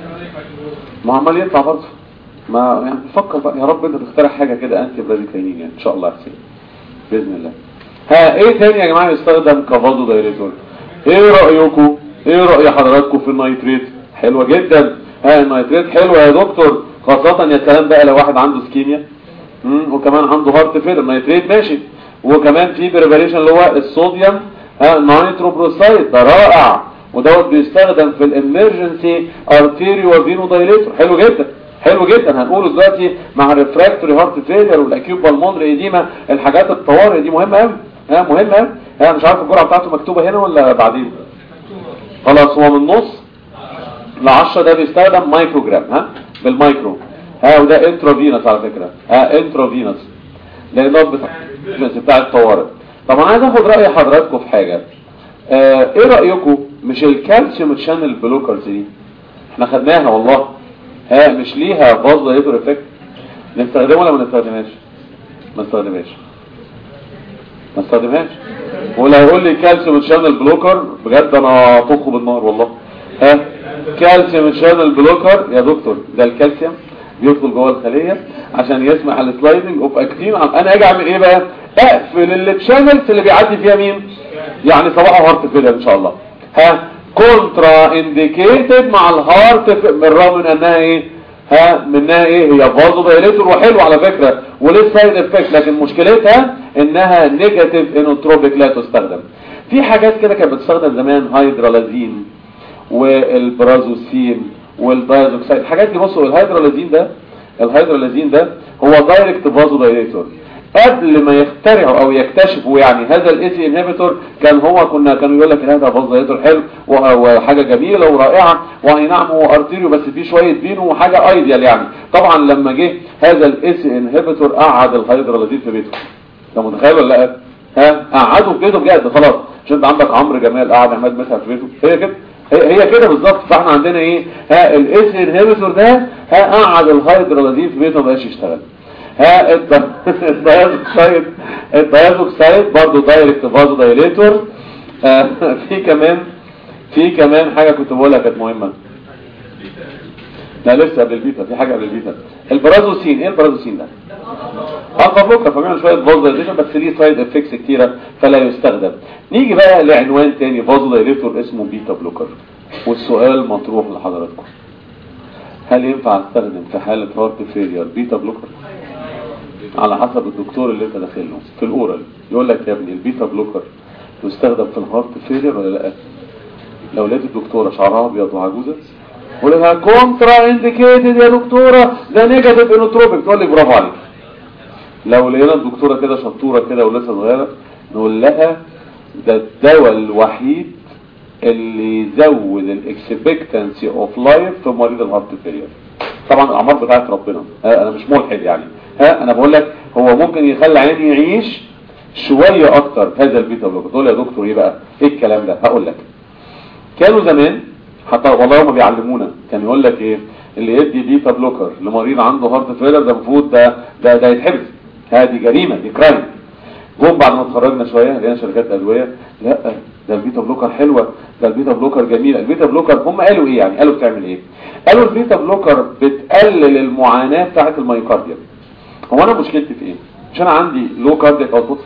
ما عمال يطلع برضه ما يعني فكر بقى يا رب انت تخترع حاجة كده انتي براديكاينين يعني ان شاء الله احسن باذن الله ها ايه تاني يا جماعه يستخدم كفازو دايليتور ايه رأيكم ايه رأي حضراتكم في النيتريت حلوة جدا ها النيتريت حلوة يا دكتور خاصة يا سلام بقى لو واحد عنده سكيميا مم، وكمان عنده هارت فيل النيتريت ماشي وكمان في بريباريشن اللي هو الصوديوم ها نيتروبروسايد ده رائع ودوت بيستخدم في الامرجنسي ارتيريو فينو دايليتور حلو جدا حلو جدا هنقوله دلوقتي مع الريفراكتوري هارت فيلير والاكيوب بالمونري ايديما الحاجات الطوارئ دي مهمه قوي ها مهمه قوي ها مش عارف الجرعه بتاعته مكتوبه هنا ولا بعدين خلاص هو من نص ل 10 ده بيستخدم مايكروجرام ها بالمايكرو ها وده انترافينوس على فكره ها انترافينوس لان هو بتاع بتاع الطوارئ طب انا عايز اخد راي حضراتكم في حاجه آه ايه رايكم مش الكالسيوم تشانل بلوكرز دي احنا خدناها والله ها مش ليها فاز هيدرو افكت نستخدمها ولا ما نستخدمهاش ما نستخدمهاش ما استخدمهاش ولا يقول لي كالسيوم شانل بلوكر بجد انا اطخه بالنار والله ها كالسيوم شانل بلوكر يا دكتور ده الكالسيوم بيدخل جوه الخليه عشان يسمح السلايدنج اوف اكتين انا اجي اعمل ايه بقى اقفل الشانلز اللي بيعدي فيها مين يعني صباح هارت فيلر ان شاء الله ها كونترا انديكيتد مع الهارت بالرغم من انها ايه ها منها ايه هي فازو دايليتور وحلو على فكرة ولسه سايد افكت لكن مشكلتها انها نيجاتيف انوتروبيك لا تستخدم في حاجات كده كانت بتستخدم زمان هيدرالازين والبرازوسين والدايزوكسايد الحاجات دي بصوا الهيدرالازين ده الهيدرالازين ده هو دايركت فازو دايليتور قبل ما يخترعوا او يكتشفوا يعني هذا الايسي انهبيتور كان هو كنا كانوا يقول لك هذا فاز دايليتور حلو وحاجه جميله ورائعه واي نعم هو ارتيريو بس فيه شويه فينو وحاجه ايديال يعني طبعا لما جه هذا الايسي انهبيتور قعد الهيدرالازين في بيته انت متخيل ولا لا ها قعدوا في بيته بجد خلاص عشان انت عندك عمرو جمال قاعد عماد مثلا في بيته هي كده هي هي كده بالظبط فاحنا عندنا ايه ها الاس انهبيتور ده ها قعد الهيدرولازين في بيته ما بقاش يشتغل ها الت- الدايزوكسايد الدايزوكسايد برضه دايركت فازو دايليتور آه، في كمان في كمان حاجه كنت بقولها كانت مهمه لا لسه قبل البيتا في حاجه قبل البيتا البرازوسين ايه البرازوسين ده الفا بلوكر فبيعمل شويه فازودايليشن بس ليه سايد افكتس كتيره فلا يستخدم نيجي بقى لعنوان تاني فازودايليتور اسمه بيتا بلوكر والسؤال مطروح لحضراتكم هل ينفع استخدم في حاله هارت فيلير بيتا بلوكر على حسب الدكتور اللي انت داخل له في الاورال يقول لك يا ابني البيتا بلوكر يستخدم في الهارت فيلير ولا لا لو لقيت الدكتوره شعرها ابيض وعجوزه قول لها كونترا انديكيتد يا دكتوره ده نيجاتيف انوتروبيك تقول لي برافو عليك لو لقينا الدكتوره كده شطوره كده ولسه صغيره نقول لها ده الدواء الوحيد اللي يزود الاكسبكتنسي اوف لايف في مريض الهارت فيلير طبعا الاعمار بتاعت ربنا ها انا مش ملحد يعني ها انا بقول لك هو ممكن يخلي عيني يعيش شويه اكتر هذا البيتا بلوكر تقول لي يا دكتور ايه بقى ايه الكلام ده هقول لك كانوا زمان حتى والله هم بيعلمونا كان يقول لك ايه اللي يدي بيتا بلوكر لمريض عنده هارت فيلر ده المفروض ده ده ده يتحبس هذه جريمه دي كرايم جم بعد ما اتخرجنا شويه لقينا شركات ادويه لا ده البيتا بلوكر حلوه ده البيتا بلوكر جميله البيتا بلوكر هم قالوا ايه يعني قالوا بتعمل ايه قالوا البيتا بلوكر بتقلل المعاناه بتاعه الميوكارديوم هو انا مشكلتي في ايه مش انا عندي لو كاردياك اوتبوت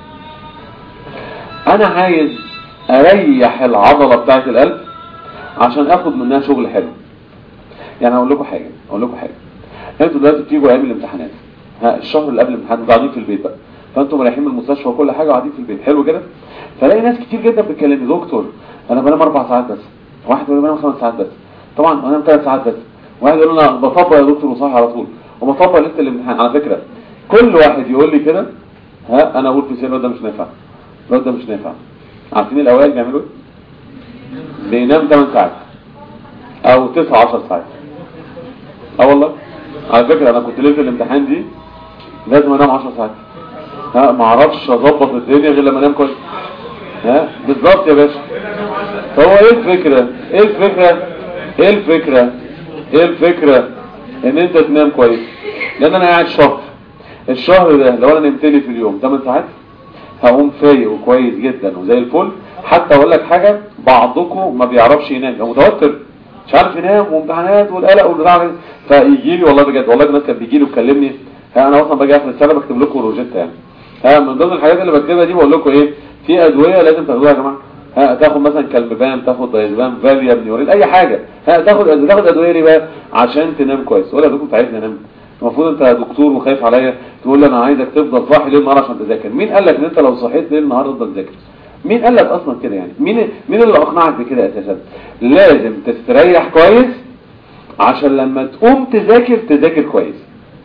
انا عايز اريح العضله بتاعه القلب عشان اخد منها شغل حلو يعني اقول لكم حاجه اقول لكم حاجه انتوا دلوقتي بتيجوا ايام الامتحانات ها الشهر اللي قبل الامتحان انتوا قاعدين في البيت بقى فانتم رايحين من المستشفى وكل حاجه وقاعدين في البيت حلو كده فلاقي ناس كتير جدا بتكلمني دكتور انا بنام اربع ساعات بس واحد يقول لي بنام خمس ساعات بس طبعا انا بنام ثلاث ساعات بس واحد يقول لي انا بطبق يا دكتور وصاحي على طول وبطبق ليله الامتحان على فكره كل واحد يقول لي كده ها انا اقول في سر ده مش نافع الواد ده مش نافع عارفين الاوائل بيعملوا ايه بينام 8 ساعات او 9 10 ساعات اه والله على فكره انا كنت ليله الامتحان دي لازم انام 10 ساعات ها ما اعرفش اظبط الدنيا غير لما انام كويس ها بالظبط يا باشا فهو ايه الفكره ايه الفكره ايه الفكره ايه الفكره ان انت تنام كويس لان انا قاعد شهر الشهر ده لو انا نمت لي في اليوم 8 ساعات هقوم فايق وكويس جدا وزي الفل حتى اقول لك حاجه بعضكم ما بيعرفش ينام هو متوتر مش عارف ينام وامتحانات والقلق والبتاع ده. فيجي لي والله بجد والله الناس كانت بيجي لي وتكلمني ها انا اصلا باجي اخر السنه بكتب لكم روجيتا يعني ها من ضمن الحاجات اللي بكتبها دي بقول لكم ايه في ادويه لازم تاخدوها يا جماعه ها تاخد مثلا كالمبان تاخد دايزبام فاليوم نيورين اي حاجه ها تاخد تاخد ادويه ليه بقى عشان تنام كويس تقول يا دكتور انت عايزني انام المفروض انت دكتور وخايف عليا تقول لي انا عايزك تفضل صاحي ليل نهار عشان تذاكر مين قال لك ان انت لو صحيت ليل نهار تفضل تذاكر مين قال لك اصلا كده يعني مين مين اللي اقنعك بكده اساسا لازم تستريح كويس عشان لما تقوم تذاكر تذاكر كويس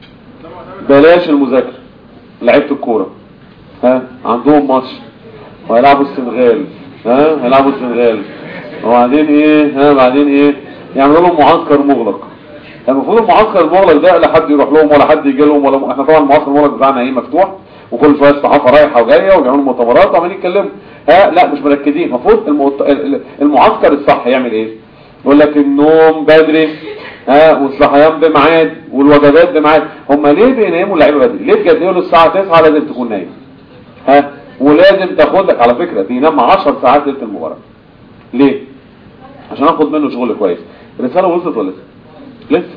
بلاش المذاكره لعيبه الكوره ها عندهم ماتش وهيلعبوا السنغال ها هيلعبوا السنغال وبعدين ايه ها بعدين ايه يعملوا لهم معسكر مغلق المفروض المعسكر المغلق ده لا حد يروح لهم ولا حد يجي لهم ولا احنا طبعا المعسكر المغلق بتاعنا ايه مفتوح وكل شويه الصحافه رايحه وجايه وبيعملوا مؤتمرات وعمالين يتكلموا ها لا مش مركزين المفروض المؤت... المعسكر الصح يعمل ايه يقول لك النوم بدري ها والصحيان بميعاد والوجبات بميعاد هم ليه بيناموا اللعيبه بدري ليه بجد يقولوا الساعه 9 لازم تكون نايم ها ولازم تاخد لك على فكره بينام 10 ساعات ليله المباراه ليه عشان اخد منه شغل كويس الرساله وصلت ولا لسه لسه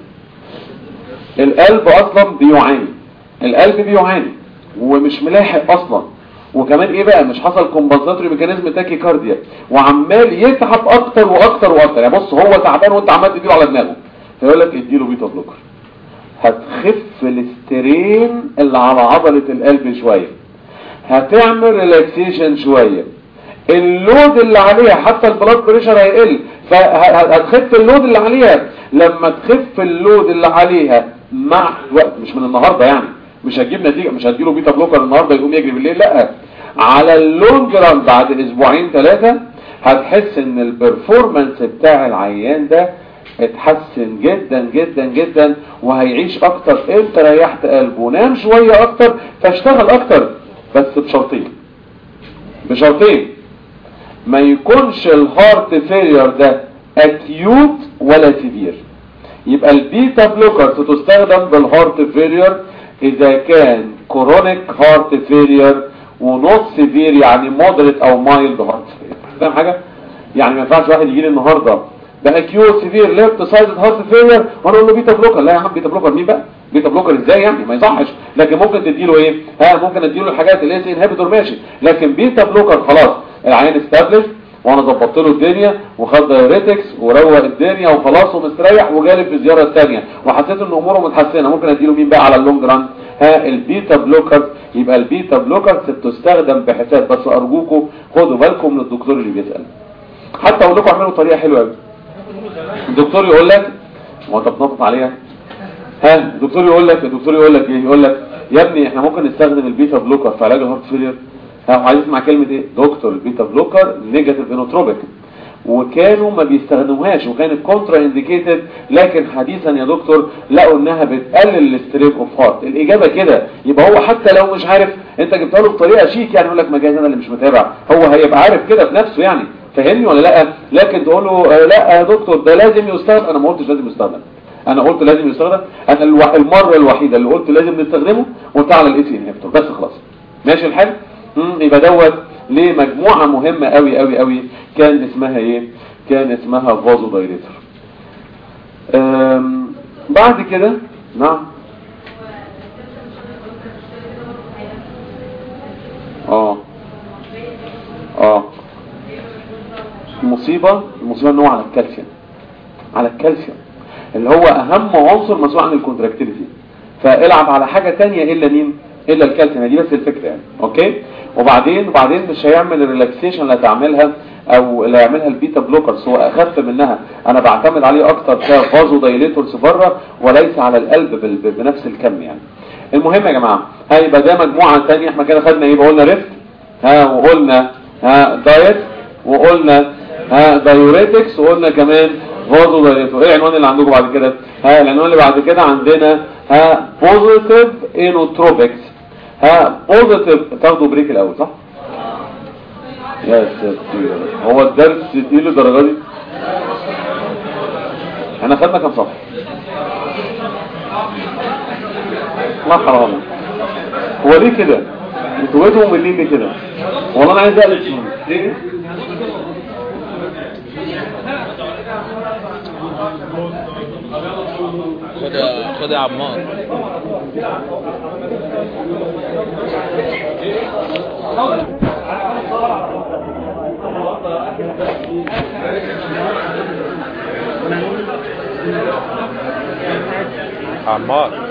القلب اصلا بيعاني القلب بيعاني ومش ملاحق اصلا وكمان ايه بقى مش حصل كومبنساتوري ميكانيزم تاكي كارديا وعمال يتعب اكتر واكتر واكتر يعني بص هو تعبان وانت عمال تديله على دماغه فيقول لك اديله بيتا بلوكر هتخف الاسترين اللي على عضلة القلب شوية هتعمل ريلاكسيشن شوية اللود اللي عليها حتى البلاد بريشر هيقل فهتخف اللود اللي عليها لما تخف اللود اللي عليها مع وقت مش من النهارده يعني مش هتجيب نتيجه مش هتجيله بيتا بلوكر النهارده يقوم يجري بالليل لا على اللونج ران بعد اسبوعين ثلاثه هتحس ان البرفورمانس بتاع العيان ده اتحسن جدا جدا جدا وهيعيش اكتر انت ريحت قلبه نام شويه اكتر فاشتغل اكتر بس بشرطين بشرطين ما يكونش الهارت فيلير ده اكيوت ولا سيفير يبقى البيتا بلوكر ستستخدم بالهارت فيلير اذا كان كورونيك هارت فيلير ونوت سيفير يعني مودريت او مايلد هارت فيلير فاهم حاجه يعني ما ينفعش واحد يجي لي النهارده ده اكيوت سيفير ليفت سايد هارت فيلير وانا اقول له بيتا بلوكر لا يا عم بيتا بلوكر مين بقى بيتا بلوكر ازاي يعني ما يصحش لكن ممكن تديله ايه ها ممكن اديله الحاجات اللي هي انهبيتور ماشي لكن بيتا بلوكر خلاص العيان استابلش وانا ظبطت له الدنيا وخد دايريتكس وروق الدنيا وخلاص ومستريح وجالب في الزياره الثانيه وحسيت ان اموره متحسنه ممكن اديله مين بقى على اللونج ران ها البيتا بلوكر يبقى البيتا بلوكر بتستخدم بحساب بس ارجوكم خدوا بالكم من الدكتور اللي بيسال حتى اقول لكم اعملوا طريقه حلوه قوي الدكتور يقول لك هو انت بتنطط عليها ها الدكتور يقول لك الدكتور يقول لك ايه يقول لك يا ابني احنا ممكن نستخدم البيتا بلوكر في علاج الهارت فيلير ها عايز اسمع كلمه ايه دكتور البيتا بلوكر نيجاتيف انوتروبيك وكانوا ما بيستخدموهاش وكانت كونترا انديكيتد لكن حديثا يا دكتور لقوا انها بتقلل الاستريب اوف هارت الاجابه كده يبقى هو حتى لو مش عارف انت جبتها له بطريقه شيك يعني يقول لك ما جايز انا اللي مش متابع هو هيبقى عارف كده في نفسه يعني فاهمني ولا لا لكن تقول له آه، لا يا دكتور ده لازم يستخدم انا ما قلتش لازم يستخدم انا قلت لازم يستخدم انا الو... المره الوحيده اللي قلت لازم نستخدمه قلت على الاي سي انهبيتور بس خلاص ماشي الحال مم، يبقى دوت ليه مجموعه مهمه قوي قوي قوي كان اسمها ايه كان اسمها فازو دايريتور أم... بعد كده نعم اه اه المصيبة المصيبة ان هو على الكالسيوم على الكالسيوم اللي هو اهم عنصر مسؤول عن الكونتراكتيليتي فالعب على حاجة تانية الا مين الا الكالسيوم دي بس الفكرة يعني اوكي وبعدين وبعدين مش هيعمل الريلاكسيشن اللي هتعملها او اللي هيعملها البيتا بلوكرز هو اخف منها انا بعتمد عليه اكتر كفازو دايليتورز بره وليس على القلب بال- بنفس الكم يعني المهم يا جماعة هيبقى ده مجموعة تانية احنا كده خدنا ايه قلنا ريفت ها وقلنا ها دايت وقلنا ها دايوريتكس وقلنا كمان فازو دايليتور ايه العنوان اللي عندكم بعد كده ها العنوان اللي بعد كده عندنا ها بوزيتيف انوتروبكس ها بوزيتيف تاخدوا بريك الاول صح يا ساتر هو الدرس تقيل للدرجه دي احنا خدنا كام صفحه الله حرام هو ليه كده انتوا بقيتوا مملين ليه كده والله انا عايز اقلب شويه ليه خد يا خد يا عمار عمار